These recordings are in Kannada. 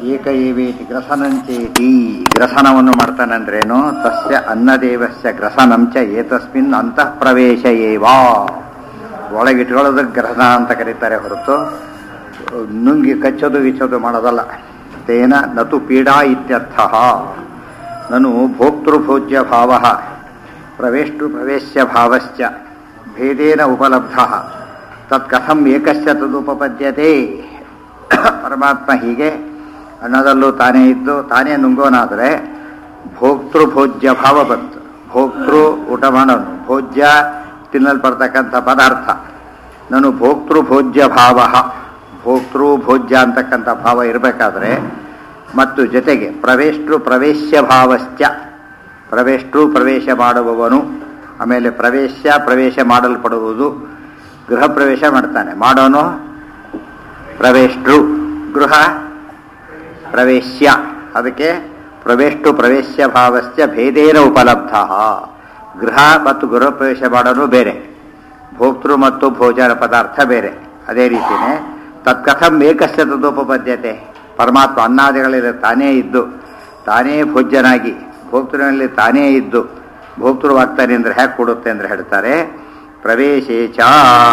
ಏಕ ಏವೇತಿ ಗ್ರಸನಂಚೇತಿ ಗ್ರಸನವನ್ನು ಮಾಡ್ತಾನಂದ್ರೇನು ತಸ್ಯ ಅನ್ನದೇವಸ್ಯ ಗ್ರಸನಂಚ ಏತಸ್ಮಿನ್ ಅಂತಃ ಪ್ರವೇಶ ಏವಾ ಒಳಗಿಟ್ಕೊಳ್ಳೋದಕ್ಕೆ ಗ್ರಹಣ ಅಂತ ಕರೀತಾರೆ ಹೊರತು ನುಂಗಿ ಕಚ್ಚೋದು ಗಿಚ್ಚೋದು ಮಾಡೋದಲ್ಲ ತೇನ ನತು ಪೀಡಾ ಇತ್ಯರ್ಥ ನನು ಭೋಕ್ತೃಭೋಜ್ಯ ಭಾವ ಪ್ರವೇಷ್ಟು ಪ್ರವೇಶ್ಯ ಭಾವಶ್ಚ ಭೇದೇನ ಉಪಲಬ್ಧ ತತ್ಕಥಂ ಏಕಶ್ಚ ತದುಪಪದ್ಯತೆ ಪರಮಾತ್ಮ ಹೀಗೆ ಅನ್ನದಲ್ಲೂ ತಾನೇ ಇದ್ದು ತಾನೇ ನುಂಗೋನಾದರೆ ಭೋಕ್ತೃಭೋಜ್ಯ ಭಾವ ಬಂತು ಭೋಕ್ತೃ ಊಟ ಮಾಡೋನು ಭೋಜ್ಯ ತಿನ್ನಲ್ಪಡ್ತಕ್ಕಂಥ ಪದಾರ್ಥ ನಾನು ಭೋಕ್ತೃಭೋಜ್ಯ ಭಾವ ಭೋಕ್ತೃ ಭೋಜ್ಯ ಅಂತಕ್ಕಂಥ ಭಾವ ಇರಬೇಕಾದ್ರೆ ಮತ್ತು ಜೊತೆಗೆ ಪ್ರವೇಷ್ಟು ಪ್ರವೇಶ್ಯ ಭಾವಶ್ಚ ಪ್ರವೇಷ್ಟು ಪ್ರವೇಶ ಮಾಡುವವನು ಆಮೇಲೆ ಪ್ರವೇಶ ಪ್ರವೇಶ ಮಾಡಲ್ಪಡುವುದು ಗೃಹ ಪ್ರವೇಶ ಮಾಡ್ತಾನೆ ಮಾಡೋನು ಪ್ರವೇಷ್ಟು ಗೃಹ ಪ್ರವೇಶ್ಯ ಅದಕ್ಕೆ ಪ್ರವೇಷ್ಟು ಪ್ರವೇಶ್ಯ ಭಾವಶ್ಚ ಭೇದೇನ ಉಪಲಬ್ಧ ಗೃಹ ಮತ್ತು ಗೃಹ ಪ್ರವೇಶ ಮಾಡೋನು ಬೇರೆ ಭೋಕ್ತೃ ಮತ್ತು ಭೋಜನ ಪದಾರ್ಥ ಬೇರೆ ಅದೇ ರೀತಿಯೇ ತತ್ಕಥಂ ಏಕಸ್ಯ ತದೋಪಪದ್ಯತೆ ಪರಮಾತ್ಮ ಅನ್ನಾದಿಗಳಲ್ಲಿ ತಾನೇ ಇದ್ದು ತಾನೇ ಭೋಜ್ಯನಾಗಿ ಭೋಕ್ತೃನಲ್ಲಿ ತಾನೇ ಇದ್ದು ಭೋಕ್ತೃವಾಗ್ತಾನೆ ಅಂದರೆ ಹೇಗೆ ಕೊಡುತ್ತೆ ಅಂದರೆ ಹೇಳ್ತಾರೆ ಪ್ರವೇಶೇ ಚ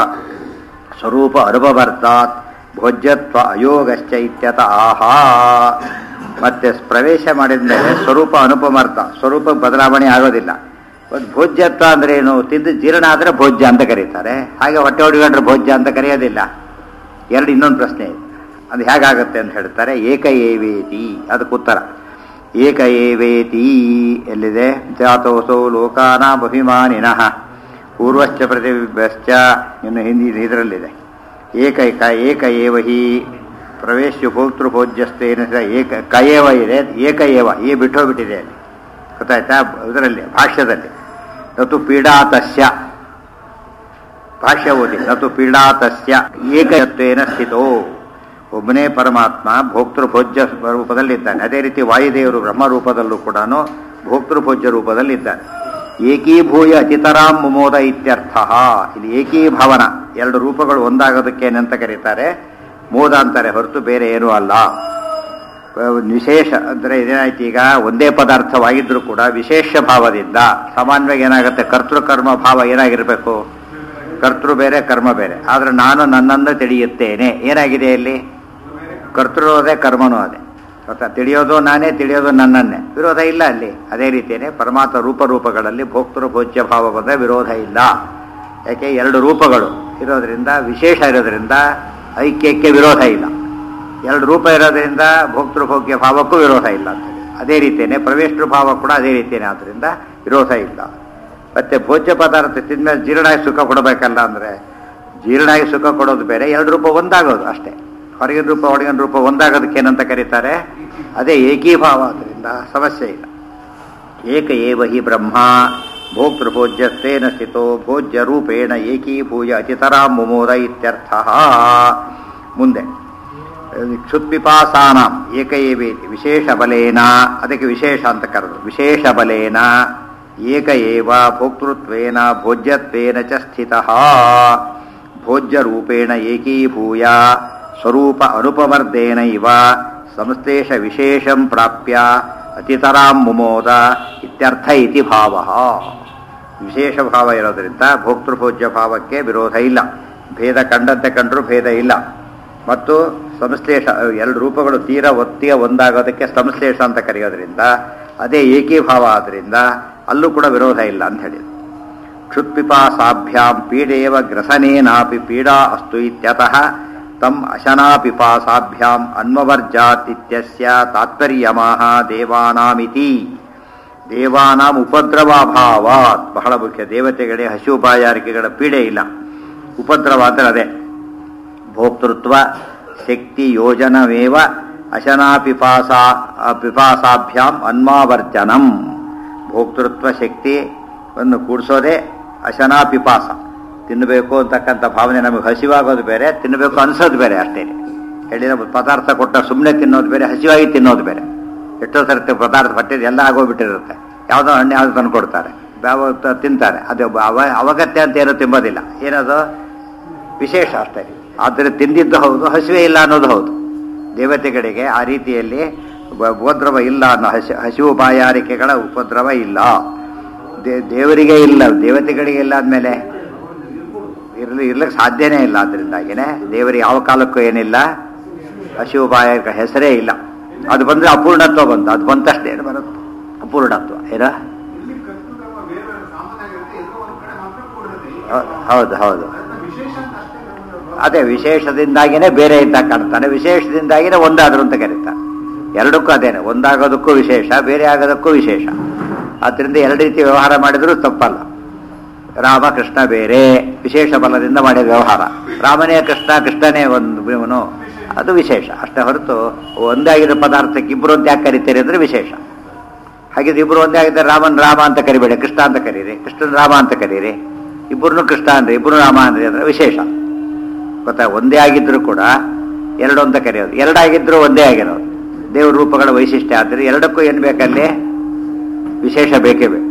ಸ್ವರೂಪ ಅನುಭವರ್ತಾತ್ ಭೋಜ್ಯತ್ವ ಅಯೋಗಶ್ಚ ಇತ್ಯತ ಆಹಾ ಮತ್ತೆ ಪ್ರವೇಶ ಮಾಡಿದ ಮೇಲೆ ಸ್ವರೂಪ ಅನುಪಮರ್ಥ ಸ್ವರೂಪ ಬದಲಾವಣೆ ಆಗೋದಿಲ್ಲ ಒಂದು ಭೋಜ್ಯತ್ವ ಅಂದ್ರೆ ಏನು ತಿಂದು ಜೀರ್ಣ ಆದರೆ ಭೋಜ್ಯ ಅಂತ ಕರೀತಾರೆ ಹಾಗೆ ಹೊಟ್ಟೆ ಹೊಡಿಕೊಂಡ್ರೆ ಭೋಜ್ಯ ಅಂತ ಕರೆಯೋದಿಲ್ಲ ಎರಡು ಇನ್ನೊಂದು ಪ್ರಶ್ನೆ ಇದೆ ಅದು ಹೇಗಾಗುತ್ತೆ ಅಂತ ಹೇಳ್ತಾರೆ ಏಕ ಏವೇತಿ ಅದಕ್ಕೆ ಉತ್ತರ ಏಕ ಏವೇತಿ ಎಲ್ಲಿದೆ ಜಾತೋಸೋ ಲೋಕಾನಾಭಿಮಾನಿನಃ ಪೂರ್ವಶ್ಚ ಪ್ರತಿಬಿಂಬಶ್ಚ ಇನ್ನು ಹಿಂದಿ ಇದರಲ್ಲಿದೆ ಏಕೈಕ ಏಕ ಏವ ಹಿ ಪ್ರವೇಶ ಭೋಕ್ತೃ ಭೋಜ್ಯಸ್ತೇನ ಏಕ ಕಯೇವ ಇದೆ ಏಕ ಏವ ಈ ಬಿಟ್ಟೋಗ್ಬಿಟ್ಟಿದೆ ಅಲ್ಲಿ ಗೊತ್ತಾಯ್ತಾ ಇದರಲ್ಲಿ ಭಾಷ್ಯದಲ್ಲಿ ನತು ಪೀಡಾತಸ್ಯ ಭಾಷ್ಯ ಓದಿ ನತು ಪೀಡಾತಸ್ಯ ಏಕತ್ವೇನ ಸ್ಥಿತೋ ಒಬ್ಬನೇ ಪರಮಾತ್ಮ ಭೋಕ್ತೃಭೋಜ್ಯ ರೂಪದಲ್ಲಿದ್ದಾನೆ ಅದೇ ರೀತಿ ವಾಯುದೇವರು ಬ್ರಹ್ಮ ರೂಪದಲ್ಲೂ ಕೂಡ ಭೋಕ್ತೃಭೋಜ್ಯ ರೂಪದಲ್ಲಿದ್ದಾನೆ ಏಕೀಭೂಯ ಅತಿತರಾಂ ಮುಮೋದ ಇತ್ಯರ್ಥ ಇಲ್ಲಿ ಏಕೀಭಾವನ ಎರಡು ರೂಪಗಳು ಒಂದಾಗೋದಕ್ಕೆ ಏನಂತ ಕರೀತಾರೆ ಮೋದ ಅಂತಾರೆ ಹೊರತು ಬೇರೆ ಏನೂ ಅಲ್ಲ ವಿಶೇಷ ಅಂದರೆ ಇದೇನಾಯ್ತು ಈಗ ಒಂದೇ ಪದಾರ್ಥವಾಗಿದ್ರೂ ಕೂಡ ವಿಶೇಷ ಭಾವದಿಂದ ಸಾಮಾನ್ಯವಾಗಿ ಏನಾಗುತ್ತೆ ಕರ್ತೃಕರ್ಮ ಭಾವ ಏನಾಗಿರಬೇಕು ಕರ್ತೃ ಬೇರೆ ಕರ್ಮ ಬೇರೆ ಆದರೆ ನಾನು ನನ್ನನ್ನು ತಿಳಿಯುತ್ತೇನೆ ಏನಾಗಿದೆ ಇಲ್ಲಿ ಕರ್ತೃ ಅದೇ ಕರ್ಮನೂ ಅದೇ ಗೊತ್ತಾ ತಿಳಿಯೋದು ನಾನೇ ತಿಳಿಯೋದು ನನ್ನನ್ನೇ ವಿರೋಧ ಇಲ್ಲ ಅಲ್ಲಿ ಅದೇ ರೀತಿಯೇ ಪರಮಾತ್ಮ ರೂಪಗಳಲ್ಲಿ ಭೋಕ್ತೃ ಭೋಜ್ಯ ಭಾವ ಬಂದರೆ ವಿರೋಧ ಇಲ್ಲ ಯಾಕೆ ಎರಡು ರೂಪಗಳು ಇರೋದ್ರಿಂದ ವಿಶೇಷ ಇರೋದ್ರಿಂದ ಐಕ್ಯಕ್ಕೆ ವಿರೋಧ ಇಲ್ಲ ಎರಡು ರೂಪ ಇರೋದ್ರಿಂದ ಭೋಕ್ತೃ ಭೋಗ್ಯ ಭಾವಕ್ಕೂ ವಿರೋಧ ಇಲ್ಲ ಅಂತೇಳಿ ಅದೇ ರೀತಿಯೇ ಪ್ರವೇಶ ಭಾವ ಕೂಡ ಅದೇ ರೀತಿಯೇ ಆದ್ದರಿಂದ ವಿರೋಧ ಇಲ್ಲ ಮತ್ತೆ ಭೋಜ್ಯ ಪದಾರ್ಥ ತಿಂದ್ಮೇಲೆ ಜೀರ್ಣಾಗಿ ಸುಖ ಕೊಡಬೇಕಲ್ಲ ಅಂದರೆ ಜೀರ್ಣಾಗಿ ಸುಖ ಕೊಡೋದು ಬೇರೆ ಎರಡು ರೂಪ ಒಂದಾಗೋದು ಅಷ್ಟೇ ಹೊರಗಿನ ರೂಪ ಒಳಗಿನ ರೂಪ ಒಂದಾಗೋದಕ್ಕೆ ಏನಂತ ಕರೀತಾರೆ ಅದೇ ಏಕೀಭಾವ ಆದ್ದರಿಂದ ಸಮಸ್ಯೆ ಇಲ್ಲ ಏಕ ಏವ ಹಿ ಬ್ರಹ್ಮ ಭೋಕ್ತೃಭೋಜ್ಯಸ್ತೇನ ಸ್ಥಿತೋ ಭೋಜ್ಯ ರೂಪೇಣ ಏಕೀಭೂಯ ಅತಿತರಾಂ ಮುಮೋದ ಇತ್ಯರ್ಥ ಮುಂದೆ ಕ್ಷುತ್ಪಿಪಾಸಾನಾಂ ಏಕ ಏವೇತಿ ವಿಶೇಷ ಬಲೇನ ಅದಕ್ಕೆ ವಿಶೇಷ ಅಂತ ಕರೆದು ವಿಶೇಷ ಬಲೇನ ಏಕ ಏವ ಭೋಕ್ತೃತ್ವೇನ ಭೋಜ್ಯತ್ವೇನ ಚ ಸ್ಥಿತಃ ಭೋಜ್ಯರೂಪೇಣ ಏಕೀಭೂಯ ಸ್ವರೂಪ ಅನುಪಮರ್ದೇನ ಇವ ಸಂಶ್ಲೇಷ ವಿಶೇಷಂ ಪ್ರಾಪ್ಯ ಅತಿತರಾಂ ಮುಮೋದ ಇತ್ಯರ್ಥ ಇತಿ ಭಾವ ವಿಶೇಷ ಭಾವ ಇರೋದರಿಂದ ಭೋಕ್ತೃಭೋಜ್ಯ ಭಾವಕ್ಕೆ ವಿರೋಧ ಇಲ್ಲ ಭೇದ ಕಂಡಂತೆ ಕಂಡರೂ ಭೇದ ಇಲ್ಲ ಮತ್ತು ಸಂಶ್ಲೇಷ ಎರಡು ರೂಪಗಳು ತೀರ ಒತ್ತಿಯ ಒಂದಾಗೋದಕ್ಕೆ ಸಂಶ್ಲೇಷ ಅಂತ ಕರೆಯೋದ್ರಿಂದ ಅದೇ ಏಕೀಭಾವ ಆದ್ದರಿಂದ ಅಲ್ಲೂ ಕೂಡ ವಿರೋಧ ಇಲ್ಲ ಅಂತ ಹೇಳಿದ್ರು ಕ್ಷುತ್ಪಿಪಾಸಾಭ್ಯಾಂ ಪೀಡೇವ ಗ್ರಸನೇನಾಪಿ ಪೀಡಾ ಅಸ್ತು ಇತ್ಯತಃ ತಂ ಅಶನಾಪಿಪಾಸಾಭ್ಯಾಂ ಅನ್ವವರ್ಜಾತ್ ಇತ್ಯಸ್ಯ ತಾತ್ಪರ್ಯಮಾಹ ದೇವಾನಾಮಿತಿ ದೇವಾನಾಂ ಉಪದ್ರವಾಭಾವಾತ್ ಬಹಳ ಮುಖ್ಯ ದೇವತೆಗಳೇ ಹಸಿವು ಬಾಯಾರಿಕೆಗಳ ಪೀಡೆ ಇಲ್ಲ ಉಪದ್ರವ ಅಂದರೆ ಅದೇ ಭೋಕ್ತೃತ್ವ ಶಕ್ತಿ ಯೋಜನವೇವ ಅಶನಾಪಿಪಾಸಾ ಪಿಪಾಸಾಭ್ಯಾಂ ಅನ್ಮಾವರ್ಜನಂ ಭೋಕ್ತೃತ್ವ ಶಕ್ತಿಯನ್ನು ಕೂಡಿಸೋದೇ ಅಶನಾಪಿಪಾಸ ತಿನ್ನಬೇಕು ಅಂತಕ್ಕಂಥ ಭಾವನೆ ನಮಗೆ ಹಸಿವಾಗೋದು ಬೇರೆ ತಿನ್ನಬೇಕು ಅನ್ಸೋದು ಬೇರೆ ಅಷ್ಟೇ ಹೇಳಿದ ಪದಾರ್ಥ ಕೊಟ್ಟ ಸುಮ್ಮನೆ ತಿನ್ನೋದು ಬೇರೆ ಹಸಿವಾಗಿ ತಿನ್ನೋದು ಬೇರೆ ಎಷ್ಟೋ ಸರ್ತಿ ಪದಾರ್ಥ ಹೊಟ್ಟೆದು ಎಲ್ಲ ಆಗೋಗ್ಬಿಟ್ಟಿರುತ್ತೆ ಯಾವುದೋ ಹಣ್ಣು ಯಾವುದು ತಂದು ಕೊಡ್ತಾರೆ ಯಾವ ತಿಂತಾರೆ ಅದು ಅವ ಅವಗತ್ಯ ಅಂತ ಏನೂ ತಿಂಬೋದಿಲ್ಲ ಏನದು ವಿಶೇಷ ಅಷ್ಟೇ ಆದರೆ ತಿಂದಿದ್ದು ಹೌದು ಹಸಿವೆ ಇಲ್ಲ ಅನ್ನೋದು ಹೌದು ದೇವತೆಗಳಿಗೆ ಆ ರೀತಿಯಲ್ಲಿ ಉಪ- ಉಪದ್ರವ ಇಲ್ಲ ಅನ್ನೋ ಹಸಿ ಹಸಿವು ಬಾಯಾರಿಕೆಗಳ ಉಪದ್ರವ ಇಲ್ಲ ದೇ- ದೇವರಿಗೆ ಇಲ್ಲ ದೇವತೆಗಳಿಗೆ ಇಲ್ಲ ಆದ್ಮೇಲೆ ಇರ್ಲಿ ಇರ್ಲಿಕ್ಕೆ ಸಾಧ್ಯನೇ ಇಲ್ಲ ಅದರಿಂದಾಗಿನೇ ದೇವರಿಗೆ ಯಾವ ಕಾಲಕ್ಕೂ ಏನಿಲ್ಲ ಹಸಿವು ಬಾಯಾರಿಕೆ ಹೆಸರೇ ಇಲ್ಲ ಅದು ಬಂದ್ರೆ ಅಪೂರ್ಣತ್ವ ಬಂತು ಅದು ಬಂದ ತಕ್ಷಣ ಏನು ಬರುತ್ತೆ ಅಪೂರ್ಣತ್ವ ಏನ ಇಲ್ಲಿ ಕರ್ತು ಕರ್ಮ ಬೇರೆ ಬೇರೆ ಸಾಮಾನ್ಯವಾಗಿರುತ್ತೆ ಎಲ್ಲೋ ಒಂದ್ ಕಡೆ ಮಾತ್ರ ಕೂಡಿರುತ್ತೆ ಹೌ- ಹೌದು ಹೌದು ಅದನ್ನ ವಿಶೇಷ ಅಂತ ಅಷ್ಟೇ ಕರ್ಕೊಂಡು ಅದೇ ವಿಶೇಷದಿಂದಾಗಿನೇ ಬೇರೆ ಇದ್ದಾಗ ಕಾಣ್ತಾನೆ ವಿಶೇಷದಿಂದಾಗಿನೇ ಒಂದಾದ್ರು ಅಂತ ಕರೀತಾರೆ ಎರಡಕ್ಕೂ ಅದೇನೆ ಒಂದಾಗೋದಕ್ಕೂ ವಿಶೇಷ ಬೇರೆ ಆಗೋದಕ್ಕೂ ವಿಶೇಷ ಆದ್ದರಿಂದ ಎರಡು ರೀತಿ ವ್ಯವಹಾರ ಮಾಡಿದರೂ ತಪ್ಪಲ್ಲ ರಾಮ ಕೃಷ್ಣ ಬೇರೆ ವಿಶೇಷ ಬಲದಿಂದ ಮಾಡಿದ ವ್ಯವಹಾರ ರಾಮನೇ ಕೃಷ್ಣ ಕೃಷ್ಣನೇ ಒಂದು ಇವನು ಅದು ವಿಶೇಷ ಅಷ್ಟೇ ಹೊರತು ಒಂದೇ ಆಗಿರೋ ಪದಾರ್ಥಕ್ಕೆ ಇಬ್ಬರು ಅಂತ ಯಾಕೆ ಕರಿತೀರಿ ಅಂದ್ರೆ ವಿಶೇಷ ಹಾಗಿದ್ರೆ ಇಬ್ಬರು ಒಂದೇ ಆಗಿದ್ದಾರೆ ರಾಮನ್ ರಾಮ ಅಂತ ಕರಿಬೇಡಿ ಕೃಷ್ಣ ಅಂತ ಕರೀರಿ ಕೃಷ್ಣನ್ ರಾಮ ಅಂತ ಕರೀರಿ ಇಬ್ಬರನ್ನು ಕೃಷ್ಣ ಅಂದ್ರೆ ಇಬ್ಬರು ರಾಮ ಅಂದ್ರೆ ಅಂದ್ರೆ ವಿಶೇಷ ಗೊತ್ತಾ ಒಂದೇ ಆಗಿದ್ರು ಕೂಡ ಎರಡು ಅಂತ ಕರೆಯೋದು ಎರಡಾಗಿದ್ರು ಒಂದೇ ಆಗಿರೋದು ದೇವ್ರ ರೂಪಗಳ ವೈಶಿಷ್ಟ್ಯ ಆದರೆ ಎರಡಕ್ಕೂ ಏನು ಬೇಕಲ್ಲಿ ವಿಶೇಷ ಬೇಕೇ ಬೇಕು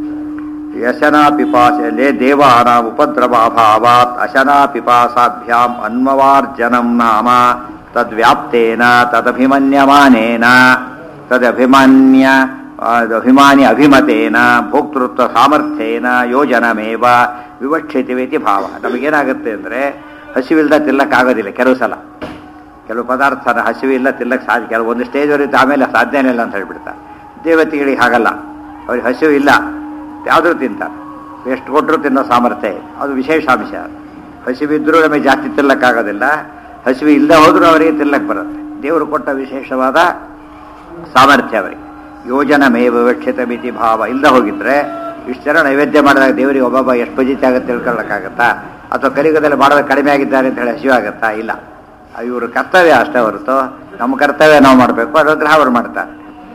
ಯಶನಾ ಪಿಪಾಸಲೆ ದೇವಾನ ಉಪದ್ರವಾಭಾವಾತ್ ಅಶನಾ ಪಿಪಾಸಾಭ್ಯಾಂ ಅನ್ಮವಾರ್ಜನಂ ನಾಮ ತದ್ವ್ಯಾಪ್ತೇನ ತದಭಿಮನ್ಯಮಾನೇನ ತದಭಿಮನ್ಯ ಅಭಿಮಾನಿ ಅಭಿಮತೇನ ಭೋಕ್ತೃತ್ವ ಸಾಮರ್ಥ್ಯೇನ ಯೋಜನಮೇವ ವಿವಕ್ಷಿತಿವೇತಿ ಭಾವ ನಮಗೇನಾಗುತ್ತೆ ಅಂದರೆ ಹಸಿವಿಲ್ದ ತಿನ್ನಕ್ಕಾಗೋದಿಲ್ಲ ಕೆಲವು ಸಲ ಕೆಲವು ಪದಾರ್ಥನ ಹಸಿವಿಲ್ಲ ತಿನ್ನಕ್ಕೆ ಸಾಧ್ಯ ಕೆಲವು ಒಂದು ಸ್ಟೇಜ್ವರೆಗೆ ಆಮೇಲೆ ಸಾಧ್ಯನೇ ಇಲ್ಲ ಅಂತ ಹೇಳ್ಬಿಡ್ತಾರೆ ದೇವತೆಗಳಿಗೆ ಹಾಗಲ್ಲ ಅವ್ರಿಗೆ ಹಸಿವು ಇಲ್ಲ ಯಾವುದೂ ತಿಂತಾರೆ ಎಷ್ಟು ಕೊಟ್ಟರು ತಿನ್ನೋ ಸಾಮರ್ಥ್ಯ ಇದೆ. ಅದು ವಿಶೇಷ ಅಂಶ ಹಸಿವಿದ್ರೂ ನಮಗೆ ಜಾಸ್ತಿ ತಿನ್ನಕ್ಕಾಗೋದಿಲ್ಲ ಹಸಿವು ಇಲ್ಲದೆ ಹೋದ್ರೂ ಅವರಿಗೆ ತಿನ್ನಕ್ಕೆ ಬರುತ್ತೆ ದೇವರು ಕೊಟ್ಟ ವಿಶೇಷವಾದ ಸಾಮರ್ಥ್ಯ ಅವರಿಗೆ ಯೋಜನ ಮೇವ ವಿವಕ್ಷಿತ ಮಿತಿ ಭಾವ ಇಲ್ಲದೆ ಹೋಗಿದ್ರೆ ಇಷ್ಟು ಜನ ನೈವೇದ್ಯ ಮಾಡಿದಾಗ ದೇವರಿಗೆ ಒಬ್ಬೊಬ್ಬ ಎಷ್ಟು ಬಜಿತಿ ಆಗುತ್ತೆ ತಿಳ್ಕೊಳ್ಳೋಕ್ಕಾಗತ್ತಾ ಅಥವಾ ಕಲಿಯುಗದಲ್ಲಿ ಮಾಡೋದು ಕಡಿಮೆ ಆಗಿದ್ದಾರೆ ಅಂತ ಹೇಳಿ ಹಸಿವು ಆಗುತ್ತಾ ಇಲ್ಲ ಇವರು ಕರ್ತವ್ಯ ಅಷ್ಟೇ ಹೊರತು ನಮ್ಮ ಕರ್ತವ್ಯ ನಾವು ಮಾಡಬೇಕು ಅನುಗ್ರಹ ಅವರು ಮಾಡ್ತಾರೆ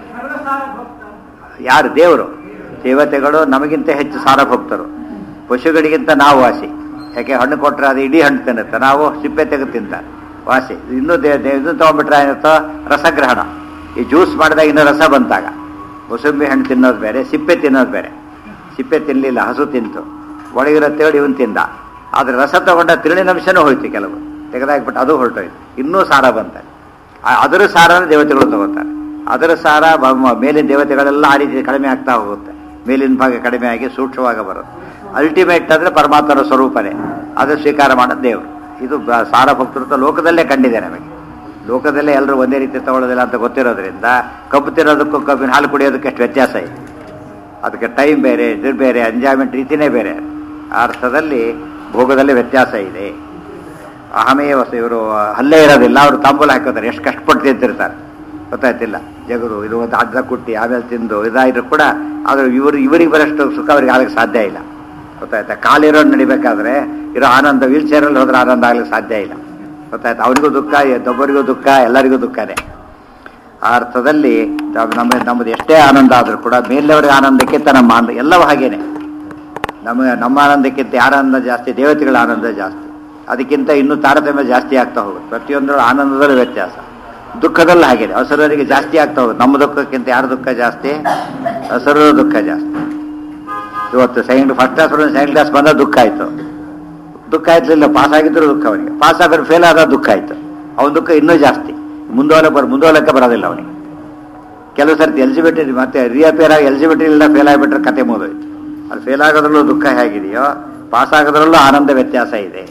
ಯಾರು ದೇವರು ದೇವತೆಗಳು ನಮಗಿಂತ ಹೆಚ್ಚು ಸಾರಭಕ್ತರು ಪಶುಗಳಿಗಿಂತ ನಾವು ವಾಸಿ ಯಾಕೆ ಹಣ್ಣು ಕೊಟ್ಟರೆ ಅದು ಇಡೀ ಹಣ್ಣು ತಿನ್ನುತ್ತೆ ನಾವು ಸಿಪ್ಪೆ ತೆಗೆದು ತಿಂತಾರೆ ವಾಸಿ ಇನ್ನೂ ದೇ ದೇ- ಇದನ್ನು ತೊಗೊಂಡ್ಬಿಟ್ರೆ ಏನಿರುತ್ತೋ ರಸಗ್ರಹಣ ಈ ಜ್ಯೂಸ್ ಮಾಡಿದಾಗ ಇನ್ನೂ ರಸ ಬಂತಾಗ ಮೊಸಂಬಿ ಹಣ್ಣು ತಿನ್ನೋದು ಬೇರೆ ಸಿಪ್ಪೆ ತಿನ್ನೋದು ಬೇರೆ ಸಿಪ್ಪೆ ತಿನ್ನಲಿಲ್ಲ ಹಸು ತಿಂತು ಒಳಗಿರೋ ತೇಳು ಇವನು ತಿಂದ ಆದರೆ ರಸ ತಗೊಂಡ ತಿರುಳಿನಂಶನೂ ಹೋಯ್ತು ಕೆಲವು ತೆಗೆದಾಕ್ಬಿಟ್ಟು ಅದು ಹೊರಟೋಯ್ತು ಇನ್ನೂ ಸಾರ ಬಂತಾರೆ ಆ- ಅದರ ಸಾರನ ದೇವತೆಗಳು ತಗೋತಾರೆ ಅದರ ಸಾರ ಬ- ಮ- ಮೇಲಿನ ದೇವತೆಗಳೆಲ್ಲ ಆ ರೀತಿ ಕಡಿಮೆ ಆಗ್ತಾ ಹೋಗುತ್ತೆ ಮೇಲಿನ ಭಾಗ ಕಡಿಮೆ ಆಗಿ ಸೂಕ್ಷ್ಮವಾಗಿ ಬರುತ್ತೆ ಅಲ್ಟಿಮೇಟ್ ಅಂದ್ರೆ ಪರಮಾತ್ಮನ ಸ್ವರೂಪನೇ ಅದು ಸ್ವೀಕಾರ ಮಾಡೋದು ದೇವರು ಇದು ಬ- ಸಾರ ಭಕ್ತೃತ್ವ ಲೋಕದಲ್ಲೇ ಕಂಡಿದೆ ನಮಗೆ ಲೋಕದಲ್ಲೇ ಎಲ್ಲರೂ ಒಂದೇ ರೀತಿ ತಗೊಳ್ಳೋದಿಲ್ಲ ಅಂತ ಗೊತ್ತಿರೋದ್ರಿಂದ ಕಬ್ಬು ತಿನ್ನೋದಕ್ಕೂ ಕಬ್ಬಿನ ಹಾಲು ಕುಡಿಯೋದಕ್ಕೆ ಎಷ್ಟು ವ್ಯತ್ಯಾಸ ಇದೆ ಅದಕ್ಕೆ ಟೈಮ್ ಬೇರೆ ಇದು ಬೇರೆ ಎಂಜಾಯ್ಮೆಂಟ್ ರೀತಿನೇ ಬೇರೆ ಆ ಅರ್ಥದಲ್ಲಿ ಭೋಗದಲ್ಲಿ ವ್ಯತ್ಯಾಸ ಇದೆ ಅಹಮೇ ವಸ ಇವರು ಹಲ್ಲೇ ಇರೋದಿಲ್ಲ ಅವರು ತಾಂಬೂಲ ಹಾಕೋತಾರೆ ಎಷ್ಟು ಕಷ್ಟಪಟ್ಟು ತಿಂತಿರ್ತಾರೆ ಗೊತ್ತಾಯ್ತಿಲ್ಲ ಜಗರು ಇದು ಒಂದು ಅರ್ಧ ಕುಟ್ಟಿ ಆಮೇಲೆ ತಿಂದು ಇದಾದ್ರು ಕೂಡ ಆದ್ರೆ ಇವರು ಇವರಿಗೆ ಬರೋಷ್ಟು ಸುಖ ಅವ್ರಿಗೆ ಆಗಕ್ಕೆ ಸಾಧ್ಯ ಇಲ್ಲ ಗೊತ್ತಾಯ್ತಾ ಕಾಲಿರೋ ನಡಿಬೇಕಾದ್ರೆ ಇರೋ ಆನಂದ ವೀಲ್ ಚೇರಲ್ಲಿ ಹೋದ್ರೆ ಆನಂದ ಆಗ್ಲಿಕ್ಕೆ ಸಾಧ್ಯ ಇಲ್ಲ ಗೊತ್ತಾಯ್ತಾ ಅವರಿಗೂ ದುಃಖ ದೊಬ್ಬರಿಗೂ ದುಃಖ ಎಲ್ಲರಿಗೂ ದುಃಖನೇ ಆ ಅರ್ಥದಲ್ಲಿ ನಾವು- ನಮ್ಮ ನಮ್ಮದು ಎಷ್ಟೇ ಆನಂದ ಆದರೂ ಕೂಡ ಮೇಲವರಿಗೆ ಆನಂದಕ್ಕಿಂತ ನಮ್ಮ ಆನಂದ ಎಲ್ಲವೂ ಹಾಗೇನೆ ನಮಗೆ ನಮ್ಮ ಆನಂದಕ್ಕಿಂತ ಯಾರ ಆನಂದ ಜಾಸ್ತಿ ದೇವತೆಗಳ ಆನಂದ ಜಾಸ್ತಿ ಅದಕ್ಕಿಂತ ಇನ್ನೂ ತಾರತಮ್ಯ ಜಾಸ್ತಿ ಆಗ್ತಾ ಹೋಗುತ್ತೆ ಪ್ರತಿಯೊಂದರ ಆನಂದದಲ್ಲೂ ವ್ಯತ್ಯಾಸ ದುಃಖದಲ್ಲಿ ಹಾಗೇನೆ ಹಸುರರಿಗೆ ಜಾಸ್ತಿ ಆಗ್ತಾ ಹೋಗುತ್ತೆ ನಮ್ಮ ದುಃಖಕ್ಕಿಂತ ಯಾರ ದುಃಖ ಜಾಸ್ತಿ ಹಸುರರ ದುಃಖ ಜಾಸ್ತಿ ಇವತ್ತು second first class second class ಬಂದ ದುಃಖ ಆಯಿತು ದುಃಖ ಆಯ್ತಲಿಲ್ಲ ಪಾಸ್ ಆಗಿದ್ರು ದುಃಖ ಅವನಿಗೆ ಪಾಸ್ ಆದ್ರೆ ಫೇಲ್ ಆದ ದುಃಖ ಆಯಿತು ಅವನ ದುಃಖ ಇನ್ನೂ ಜಾಸ್ತಿ ಮುಂದೋಲ ಬರ್ ಮುಂದೋಲಕ್ಕೆ ಬರೋದಿಲ್ಲ ಅವನಿಗೆ ಕೆಲವು ಸರ್ತಿ ಎಲಿಜಿಬಿಲಿಟಿ ಮತ್ತೆ ರಿಯಪೇರ್ ಆಗಿ ಎಲಿಜಿಬಿಲಿಟಿ ಇಲ್ಲ ಫೇಲ್ ಆಗಿಬಿಟ್ರೆ ಕತೆ ಮುಗಿದೋಯ್ತು ಅದು ಫೇಲ್ ಆಗೋದ್ರಲ್ಲೂ ದುಃಖ ಹೇಗಿದೆಯೋ ಪಾಸ್ ಆಗೋದ್ರಲ್ಲೂ ಆನಂದ ವ್ಯತ್ಯಾಸ ಇದೆ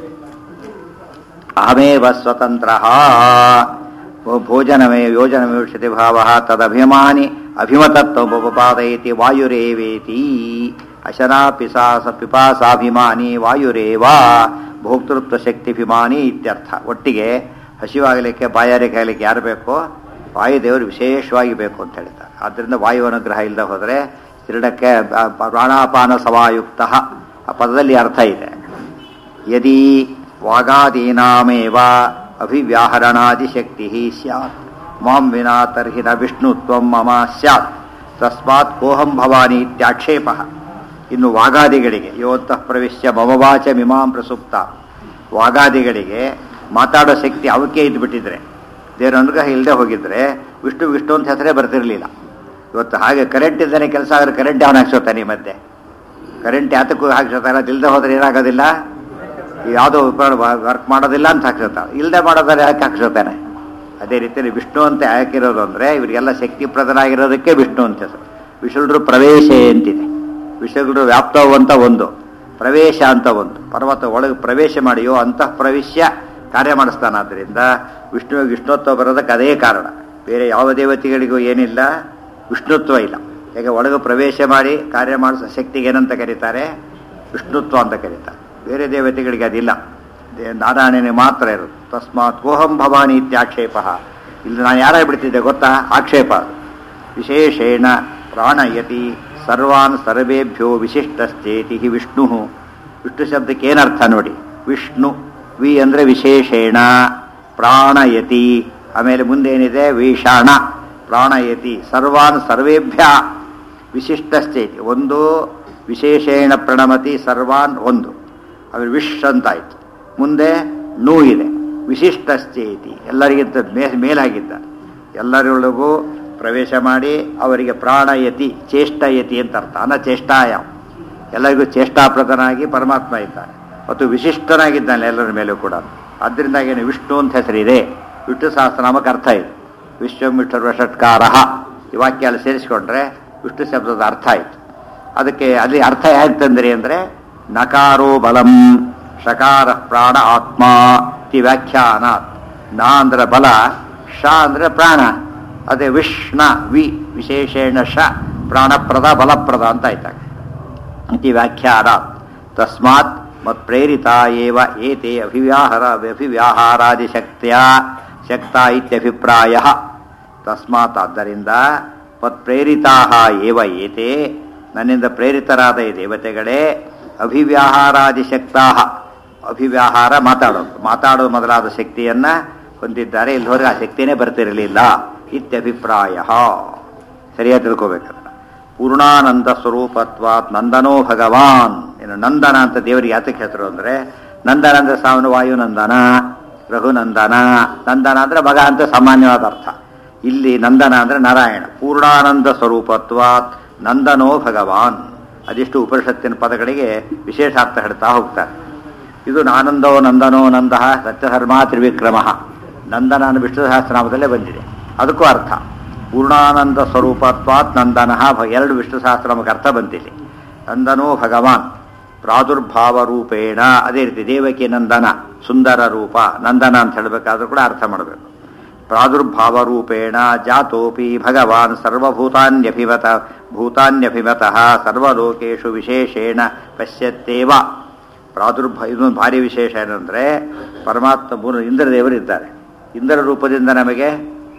ಅಹಮೇವ ಸ್ವತಂತ್ರ ಭೋಜನಮೇ ಯೋಜನಮೇ ವಿಷತಿ ಭಾವ ತದಭಿಮಾನಿ ಅಭಿಮತತ್ವಪಾದಯತಿ ವಾಯುರೇವೇತಿ ಅಶನಾ ಪಿಸಾಸ ಪಿಪಾಸಾಭಿಮಾನಿ ವಾಯುರೇವ ಭೋಕ್ತೃತ್ವ ಶಕ್ತಿಭಿಮಾನಿ ಇತ್ಯರ್ಥ ಒಟ್ಟಿಗೆ ಹಸಿವಾಗಲಿಕ್ಕೆ ಬಾಯಾರಿಕೆ ಆಗಲಿಕ್ಕೆ ಯಾರು ಬೇಕೋ ವಾಯುದೇವರು ವಿಶೇಷವಾಗಿ ಬೇಕು ಅಂತ ಹೇಳ್ತಾರೆ ಆದ್ದರಿಂದ ವಾಯು ಅನುಗ್ರಹ ಇಲ್ಲದೆ ಹೋದರೆ ಕ್ರೀಡಕ್ಕೆ ಪ್ರಾಣಾಪಾನ ಸವಾಯುಕ್ತ ಆ ಪದದಲ್ಲಿ ಅರ್ಥ ಇದೆ ಯದಿ ವಾಗಾದೀನಾಮೇವ ಅಭಿವ್ಯಾಹರಣಾದಿಶಕ್ತಿ ಸ್ಯಾತ್ ಮಾಂ ವಿನಾ ತರ್ಹಿ ನ ವಿಷ್ಣುತ್ವಂ ಮಮ ಸ್ಯಾತ್ ತಸ್ಮಾತ್ ಕೋಹಂ ಭವಾನಿ ಇತ್ಯಾಕ್ಷೇಪ ಇನ್ನು ವಾಗಾದಿಗಳಿಗೆ ಯೋತ್ತಃ ಪ್ರವಿಶ್ಯ ಮಮವಾಚ ಮಿಮಾಂ ಪ್ರಸುಪ್ತ ವಾಗಾದಿಗಳಿಗೆ ಮಾತಾಡೋ ಶಕ್ತಿ ಅವಕ್ಕೆ ಇದ್ಬಿಟ್ಟಿದ್ರೆ ದೇವರ ಅನುಗ್ರಹ ಇಲ್ಲದೆ ಹೋಗಿದ್ರೆ ವಿಷ್ಣು ವಿಷ್ಣು ಅಂತ ಹೆಸರೇ ಬರ್ತಿರ್ಲಿಲ್ಲ ಇವತ್ತು ಹಾಗೆ ಕರೆಂಟ್ ಇದ್ದಾನೆ ಕೆಲಸ ಆದ್ರೆ ಕರೆಂಟ್ ಅವನು ಹಾಕ್ಸೋತಾನೆ ಈ ಮಧ್ಯೆ ಕರೆಂಟ್ ಯಾತಕ್ಕೂ ಹಾಕ್ಸೋತಾನೆ ಅದು ಇಲ್ಲದೆ ಹೋದ್ರೆ ಏನಾಗೋದಿಲ್ಲ ಯಾವುದೋ ವರ್ಕ್ ಮಾಡೋದಿಲ್ಲ ಅಂತ ಹಾಕ್ಸೋತಾನೆ ಇಲ್ಲದೆ ಮಾಡೋದಾರೆ ಯಾಕೆ ಹಾಕ್ಸೋತಾನೆ ಅದೇ ರೀತಿಯಲ್ಲಿ ವಿಷ್ಣು ಅಂತ ಯಾಕಿರೋದು ಅಂದರೆ ಇವರಿಗೆಲ್ಲ ಶಕ್ತಿಪ್ರದನಾಗಿರೋದಕ್ಕೆ ವಿಷ್ಣು ಅಂತ ಹೆಸರು ವಿಷ್ಣುರು ಪ್ರವೇಶ ಅಂತಿದೆ ವಿಷಯಗಳು ವ್ಯಾಪ್ತವು ಅಂತ ಒಂದು ಪ್ರವೇಶ ಅಂತ ಒಂದು ಪರ್ವತ ಒಳಗೆ ಪ್ರವೇಶ ಮಾಡಿಯೋ ಅಂತಃ ಪ್ರವೇಶ್ಯ ಕಾರ್ಯ ಮಾಡಿಸ್ತಾನಾದ್ರಿಂದ ವಿಷ್ಣು ವಿಷ್ಣುತ್ವ ಬರೋದಕ್ಕೆ ಅದೇ ಕಾರಣ ಬೇರೆ ಯಾವ ದೇವತೆಗಳಿಗೂ ಏನಿಲ್ಲ ವಿಷ್ಣುತ್ವ ಇಲ್ಲ ಈಗ ಒಳಗೆ ಪ್ರವೇಶ ಮಾಡಿ ಕಾರ್ಯ ಮಾಡಿಸೋ ಶಕ್ತಿಗೆ ಏನಂತ ಕರೀತಾರೆ ವಿಷ್ಣುತ್ವ ಅಂತ ಕರೀತಾರೆ ಬೇರೆ ದೇವತೆಗಳಿಗೆ ಅದಿಲ್ಲ ದೇ- ನಾರಾಯಣನೇ ಮಾತ್ರ ಇರೋದು ತಸ್ಮಾತ್ ಕೋಹಂ ಭವಾನಿ ಇತ್ಯಾಕ್ಷೇಪ ಇಲ್ಲಿ ನಾನು ಯಾರಾಗಿ ಬಿಡ್ತಿದ್ದೆ ಗೊತ್ತಾ ಆಕ್ಷೇಪ ಅದು ವಿಶೇಷೇಣ ಪ್ರಾಣಯತಿ ಸರ್ವಾನ್ ಸರ್ವೇಭ್ಯೋ ವಿಶಿಷ್ಟಸ್ಥೇತಿ ಹಿ ವಿಷ್ಣು ವಿಷ್ಣು ಶಬ್ದಕ್ಕೆ ಏನರ್ಥ ನೋಡಿ ವಿಷ್ಣು ವಿ ಅಂದರೆ ವಿಶೇಷೇಣ ಪ್ರಾಣಯತಿ ಆಮೇಲೆ ಮುಂದೇನಿದೆ ವೀಷಾಣ ಪ್ರಾಣಯತಿ ಸರ್ವಾನ್ ಸರ್ವೇಭ್ಯ ವಿಶಿಷ್ಟಸ್ಥೇತಿ ಒಂದು ವಿಶೇಷೇಣ ಪ್ರಣಮತಿ ಸರ್ವಾನ್ ಒಂದು ಆಮೇಲೆ ವಿಶ್ ಅಂತಾಯ್ತು ಮುಂದೆ ನೂ ಇದೆ ವಿಶಿಷ್ಟಸ್ಥೇತಿ ಎಲ್ಲರಿಗಿಂತ ಮೇ ಮೇಲಾಗಿದ್ದ ಎಲ್ಲರೊಳಗೂ ಪ್ರವೇಶ ಮಾಡಿ ಅವರಿಗೆ ಪ್ರಾಣಯತಿ ಚೇಷ್ಟಯತಿ ಅಂತ ಅರ್ಥ ಅನಚೇಷ್ಟಾಯ ಎಲ್ಲರಿಗೂ ಚೇಷ್ಟಾಪ್ರದನಾಗಿ ಪರಮಾತ್ಮ ಇದ್ದಾನೆ ಮತ್ತು ವಿಶಿಷ್ಟನಾಗಿದ್ದಾನೆ ಎಲ್ಲರ ಮೇಲೂ ಕೂಡ ಆದ್ದರಿಂದಾಗೇನು ವಿಷ್ಣು ಅಂತ ಹೆಸರಿದೆ ವಿಷ್ಣು ಸಹಸ್ರನಾಮಕ್ಕೆ ಅರ್ಥ ಇದೆ ವಿಶ್ವಮಿಷ್ಠರ್ವ ಷಟ್ಕಾರ ಈ ವಾಕ್ಯ ಅಲ್ಲಿ ಸೇರಿಸ್ಕೊಂಡ್ರೆ ವಿಷ್ಣು ಶಬ್ದದ ಅರ್ಥ ಆಯಿತು ಅದಕ್ಕೆ ಅಲ್ಲಿ ಅರ್ಥ ಹೇಗ್ತಂದ್ರಿ ಅಂದರೆ ನಕಾರೋ ಬಲಂ ಶಕಾರ ಪ್ರಾಣ ಆತ್ಮ ಇತಿ ವ್ಯಾಖ್ಯಾನಾತ್ ನ ಅಂದ್ರೆ ಬಲ ಶ ಅಂದ್ರೆ ಪ್ರಾಣ ಅದೇ ವಿಷ್ಣ ವಿ ವಿಶೇಷೇಣ ಶ ಪ್ರಾಣಪ್ರದ ಬಲಪ್ರದ ಅಂತ ಆಯ್ತಾಗ ಇತಿ ವ್ಯಾಖ್ಯಾನಾತ್ ತಸ್ಮಾತ್ ಮತ್ಪ್ರೇರಿತ ಏವ ಏತೆ ಅಭಿವ್ಯಾಹಾರ ಅಭಿವ್ಯಾಹಾರಾದಿಶಕ್ತಿಯ ಶಕ್ತ ಇತ್ಯಭಿಪ್ರಾಯ ತಸ್ಮಾತ್ ಆದ್ದರಿಂದ ಮತ್ಪ್ರೇರಿತಾ ಏವ ಏತೆ ನನ್ನಿಂದ ಪ್ರೇರಿತರಾದ ಈ ದೇವತೆಗಳೇ ಅಭಿವ್ಯಾಹಾರಾದಿಶಕ್ತಾ ಅಭಿವ್ಯಾಹಾರ ಮಾತಾಡೋದು ಮಾತಾಡೋದು ಮೊದಲಾದ ಶಕ್ತಿಯನ್ನ ಹೊಂದಿದ್ದಾರೆ ಇಲ್ಲಿವರೆಗೆ ಆ ಶಕ್ತಿನೇ ಬರ್ತಿರಲಿಲ್ಲ ಇತ್ಯಭಿಪ್ರಾಯ ಸರಿಯಾಗಿ ತಿಳ್ಕೋಬೇಕಲ್ಲ ಪೂರ್ಣಾನಂದ ಸ್ವರೂಪತ್ವಾತ್ ನಂದನೋ ಭಗವಾನ್ ಇನ್ನು ನಂದನ ಅಂತ ದೇವರಿಗೆ ಯಾತಕ್ಕೆ ಹೆಸರು ಅಂದ್ರೆ ನಂದನ ಅಂದ್ರೆ ಸಾವನು ವಾಯುನಂದನ ರಘುನಂದನ ನಂದನ ಅಂದ್ರೆ ಮಗ ಅಂತ ಸಾಮಾನ್ಯವಾದ ಅರ್ಥ ಇಲ್ಲಿ ನಂದನ ಅಂದ್ರೆ ನಾರಾಯಣ ಪೂರ್ಣಾನಂದ ಸ್ವರೂಪತ್ವಾತ್ ನಂದನೋ ಭಗವಾನ್ ಅದಿಷ್ಟು ಉಪನಿಷತ್ತಿನ ಪದಗಳಿಗೆ ವಿಶೇಷ ಅರ್ಥ ಹೇಳ್ತಾ ಹೋಗ್ತಾರೆ ಇದು ಆನಂದೋ ನಂದನೋ ನಂದ ಸತ್ಯಧರ್ಮ ತ್ರಿವಿಕ್ರಮ ನಂದನ ಅನ್ನೋ ವಿಷ್ಣು ಸಹಸ್ರನಾಮದಲ್ಲೇ ಬಂದಿದೆ ಅದಕ್ಕೂ ಅರ್ಥ ಪೂರ್ಣಾನಂದ ಸ್ವರೂಪತ್ವಾತ್ ನಂದನ ಎರಡು ವಿಷ್ಣು ಸಹಸ್ರನಾಮಕ್ಕೆ ಅರ್ಥ ಬಂದಿದೆ ನಂದನೋ ಭಗವಾನ್ ಪ್ರಾದುರ್ಭಾವ ರೂಪೇಣ ಅದೇ ರೀತಿ ದೇವಕಿ ನಂದನ ಸುಂದರ ರೂಪ ನಂದನ ಅಂತ ಹೇಳಬೇಕಾದ್ರೂ ಕೂಡ ಅರ್ಥ ಮಾಡಬೇಕು ಪ್ರಾದುರ್ಭಾವ ರೂಪೇಣ ಜಾತೋಪಿ ಭಗವಾನ್ ಸರ್ವಭೂತಾನ್ಯಭಿಮತ ಭೂತಾನ್ಯಭಿಮತಃ ಸರ್ವಲೋಕೇಶು ವಿಶೇಷೇಣ ಪಶ್ಯತ್ತೇವ ಪ್ರಾದುರ್ಭ ಇದೊಂದು ಭಾರಿ ವಿಶೇಷ ಏನಂದ್ರೆ ಪರಮಾತ್ಮ ಮೂರು ಇಂದ್ರದೇವರು ಇದ್ದಾರೆ ಇಂದ್ರ ರೂಪದಿಂದ ನಮಗೆ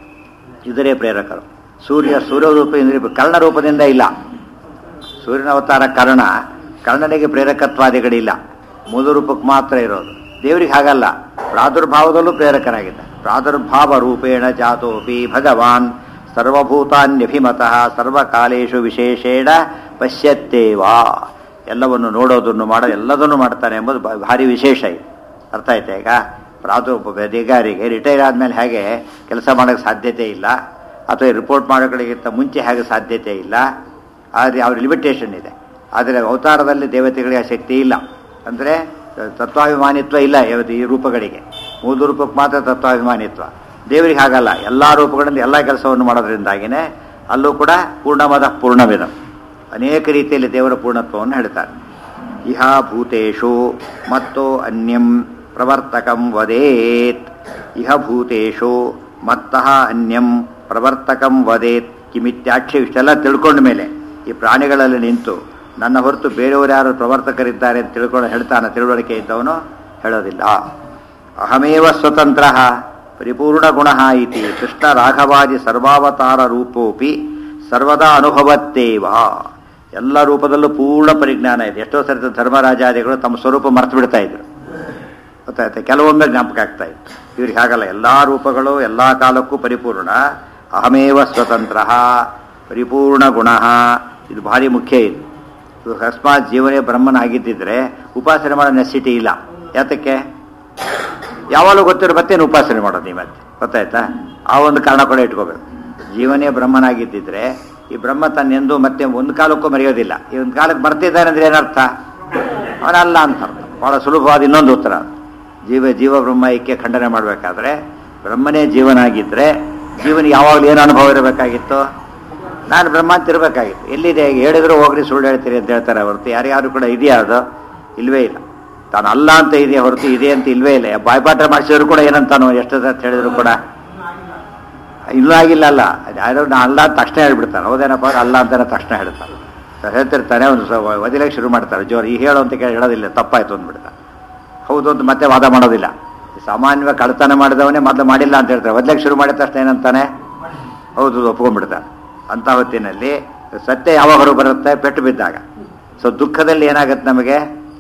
ಇದರೇ ಪ್ರೇರಕರು ಸೂರ್ಯ ಸೂರ್ಯ ರೂಪ ಇಂದ್ರ ಕರ್ಣ ರೂಪದಿಂದ ಇಲ್ಲ ಸೂರ್ಯನ ಅವತಾರ ಕರ್ಣ ಕರ್ಣನಿಗೆ ಪ್ರೇರಕತ್ವಾದಿಗಳಿಲ್ಲ ಮೂಲ ರೂಪಕ್ಕೆ ಮಾತ್ರ ಇರೋದು ದೇವರಿಗೆ ಹಾಗಲ್ಲ ಪ್ರಾದುರ್ಭಾವದಲ್ಲೂ ಪ್ರೇರಕನಾಗಿದ್ದ ಪ್ರಾದುರ್ಭಾವ ರೂಪೇಣ ಜಾತೋಪಿ ಭಗವಾನ್ ಸರ್ವಭೂತಾನ್ಯಭಿಮತಃ ಸರ್ವಕಾಲೇಶು ವಿಶೇಷೇಣ ಪಶ್ಯತ್ತೇವಾ ಎಲ್ಲವನ್ನು ನೋಡೋದನ್ನು ಮಾಡೋ ಎಲ್ಲದನ್ನು ಮಾಡ್ತಾನೆ ಎಂಬುದು ಬ- ಭಾರಿ ವಿಶೇಷ ಇದು ಅರ್ಥ ಆಯ್ತಾ ಈಗ ಪ್ರಾದು ಅಧಿಕಾರಿಗೆ ರಿಟೈರ್ ಆದಮೇಲೆ ಹೇಗೆ ಕೆಲಸ ಮಾಡೋಕ್ಕೆ ಸಾಧ್ಯತೆ ಇಲ್ಲ ಅಥವಾ ರಿಪೋರ್ಟ್ ಮಾಡೋಗಳಿಗಿಂತ ಮುಂಚೆ ಹೇಗೆ ಸಾಧ್ಯತೆ ಇಲ್ಲ ಆದರೆ ಅವ್ರ ಲಿಮಿಟೇಷನ್ ಇದೆ ಆದರೆ ಅವತಾರದಲ್ಲಿ ದೇವತೆಗಳಿಗೆ ಆ ಶಕ್ತಿ ಇಲ್ಲ ಅಂದರೆ ತತ್ವಾಭಿಮಾನಿತ್ವ ಇಲ್ಲ ಯಾವತ್ತು ಈ ರೂಪಗಳಿಗೆ ಮೂಲ ರೂಪಕ್ಕೆ ಮಾತ್ರ ತತ್ವಾಭಿಮಾನಿತ್ವ ದೇವರಿಗೆ ಹಾಗಲ್ಲ ಎಲ್ಲ ರೂಪಗಳಿಂದ ಎಲ್ಲ ಕೆಲಸವನ್ನು ಮಾಡೋದ್ರಿಂದಾಗಿನೇ ಅಲ್ಲೂ ಕೂಡ ಪೂರ್ಣಮದ ಪೂರ್ಣವಿದ ಅನೇಕ ರೀತಿಯಲ್ಲಿ ದೇವರ ಪೂರ್ಣತ್ವವನ್ನು ಹೇಳ್ತಾರೆ ಇಹ ಭೂತೇಶು ಮತ್ತು ಅನ್ಯಂ ಪ್ರವರ್ತಕಂ ವದೇತ್ ಇಹ ಭೂತೇಶು ಮತ್ತಃ ಅನ್ಯಂ ಪ್ರವರ್ತಕಂ ವದೇತ್ ಕಿಮಿತ್ಯಾಕ್ಷಿ ಇಷ್ಟೆಲ್ಲ ತಿಳ್ಕೊಂಡ ಮೇಲೆ ಈ ಪ್ರಾಣಿಗಳಲ್ಲಿ ನಿಂತು ನನ್ನ ಹೊರತು ಬೇರೆಯವರು ಯಾರು ಪ್ರವರ್ತಕರಿದ್ದಾರೆ ಅಂತ ತಿಳ್ಕೊಂಡು ಹೇಳ್ತಾನೆ ತಿಳುವಳಿಕೆ ಇದ್ದವನು ಹೇಳೋದಿಲ್ಲ ಅಹಮೇವ ಸ್ವತಂತ್ರ ಪರಿಪೂರ್ಣ ಗುಣ ಇತಿ ಕೃಷ್ಣ ರಾಘವಾದಿ ಸರ್ವಾವತಾರ ರೂಪೋಪಿ ಸರ್ವದಾ ಅನುಭವತ್ತೇವ ಎಲ್ಲ ರೂಪದಲ್ಲೂ ಪೂರ್ಣ ಪರಿಜ್ಞಾನ ಇದೆ ಎಷ್ಟೋ ಸರಿ ಧರ್ಮರಾಜಾದಿಗಳು ತಮ್ಮ ಸ್ವರೂಪ ಮರ್ತು ಬಿಡ್ತಾ ಇದ್ರು ಗೊತ್ತಾಯ್ತಾ ಕೆಲವೊಮ್ಮೆ ಜ್ಞಾಪಕ ಆಗ್ತಾ ಇತ್ತು ಇವ್ರಿಗೆ ಹಾಗಲ್ಲ ಎಲ್ಲ ರೂಪಗಳು ಎಲ್ಲ ಕಾಲಕ್ಕೂ ಪರಿಪೂರ್ಣ ಅಹಮೇವ ಸ್ವತಂತ್ರ ಪರಿಪೂರ್ಣ ಗುಣ ಇದು ಭಾರಿ ಮುಖ್ಯ ಇದು ಇದು ಅಕಸ್ಮಾತ್ ಜೀವನೇ ಬ್ರಹ್ಮನಾಗಿದ್ದಿದ್ರೆ ಉಪಾಸನೆ ಮಾಡೋ ನೆಸಿಟಿ ಇಲ್ಲ ಯಾತಕ್ಕೆ ಯಾವಾಗಲೂ ಗೊತ್ತಿರೋ ಮತ್ತೇನು ಉಪಾಸನೆ ಮಾಡೋದು ಈ ಮತ್ತೆ ಗೊತ್ತಾಯ್ತಾ ಆ ಒಂದು ಕಾರಣ ಕೂಡ ಇಟ್ಕೋಬೇಕು ಜೀವನೇ ಬ್ರಹ್ಮನಾಗಿದ್ದಿದ್ರೆ ಈ ಬ್ರಹ್ಮ ತನ್ನೆಂದು ಮತ್ತೆ ಒಂದು ಕಾಲಕ್ಕೂ ಮರೆಯೋದಿಲ್ಲ ಈ ಒಂದು ಕಾಲಕ್ಕೆ ಬರ್ತಿದ್ದಾನೆ ಅಂದ್ರೆ ಏನರ್ಥ ಅವನಲ್ಲ ಅಂತ ಅರ್ಥ ಬಹಳ ಸುಲಭವಾದ ಇನ್ನೊಂದು ಉತ್ತರ ಜೀವ ಜೀವ ಬ್ರಹ್ಮ ಐಕ್ಯ ಖಂಡನೆ ಮಾಡಬೇಕಾದ್ರೆ ಬ್ರಹ್ಮನೇ ಜೀವನ ಆಗಿದ್ರೆ ಜೀವನ ಯಾವಾಗಲೂ ಏನು ಅನುಭವ ಇರಬೇಕಾಗಿತ್ತು ನಾನು ಬ್ರಹ್ಮ ಅಂತ ಇರಬೇಕಾಗಿತ್ತು ಎಲ್ಲಿದೆ ಹೇಳಿದ್ರು ಹೋಗ್ರಿ ಸುಳ್ಳು ಹೇಳ್ತೀರಿ ಅಂತ ಹೇಳ್ತಾರೆ ಹೊರತು ಯಾರ್ಯಾರು ಕೂಡ ಇದೆಯಾ ಅದು ಇಲ್ವೇ ಇಲ್ಲ ತಾನು ಅಲ್ಲ ಅಂತ ಇದೆಯಾ ಹೊರತು ಇದೆ ಅಂತ ಇಲ್ವೇ ಇಲ್ಲ ಬಾಯ್ಪಾಠ ಮಾಡಿಸಿದ್ರು ಕೂಡ ಏನಂತಾನು ಎಷ್ಟು ಅಂತ ಹೇಳಿದ್ರು ಕೂಡ ಇಲ್ಲ ಆಗಿಲ್ಲ ಅಲ್ಲ ಯಾರೋ ನಾ ಅಲ್ಲ ಅಂತ ತಕ್ಷಣ ಹೇಳ್ಬಿಡ್ತಾನೆ ಹೌದೇನಪ್ಪ ಅಲ್ಲ ಅಂತಾನೆ ತಕ್ಷಣ ಹೇಳ್ತಾನೆ ಸರ್ ಹೇಳ್ತಿರ್ತಾನೆ ಒಂದು ಒದಿಲಕ್ಕೆ ಶುರು ಮಾಡ್ತಾರೆ ಜೋರು ಈ ಹೇಳು ಅಂತ ಕೇಳಿ ಹೇಳೋದಿಲ್ಲ ತಪ್ಪಾಯ್ತು ಅಂದ್ಬಿಡ್ತಾನೆ ಹೌದು ಅಂತ ಮತ್ತೆ ವಾದ ಮಾಡೋದಿಲ್ಲ ಸಾಮಾನ್ಯವಾಗಿ ಕಳ್ತನ ಮಾಡಿದವನೇ ಮೊದಲು ಮಾಡಿಲ್ಲ ಅಂತ ಹೇಳ್ತಾರೆ ಒದ್ಲಕ್ಕೆ ಶುರು ಮಾಡಿದ ತಕ್ಷಣ ಏನಂತಾನೆ ಹೌದು ಒಪ್ಕೊಂಡ್ಬಿಡ್ತಾನೆ ಅಂತ ಹೊತ್ತಿನಲ್ಲಿ ಸತ್ಯ ಯಾವಾಗ ಹೊರಗೆ ಬರುತ್ತೆ ಪೆಟ್ಟು ಬಿದ್ದಾಗ ಸೊ ದುಃಖದಲ್ಲಿ ಏನಾಗುತ್ತೆ ನಮಗೆ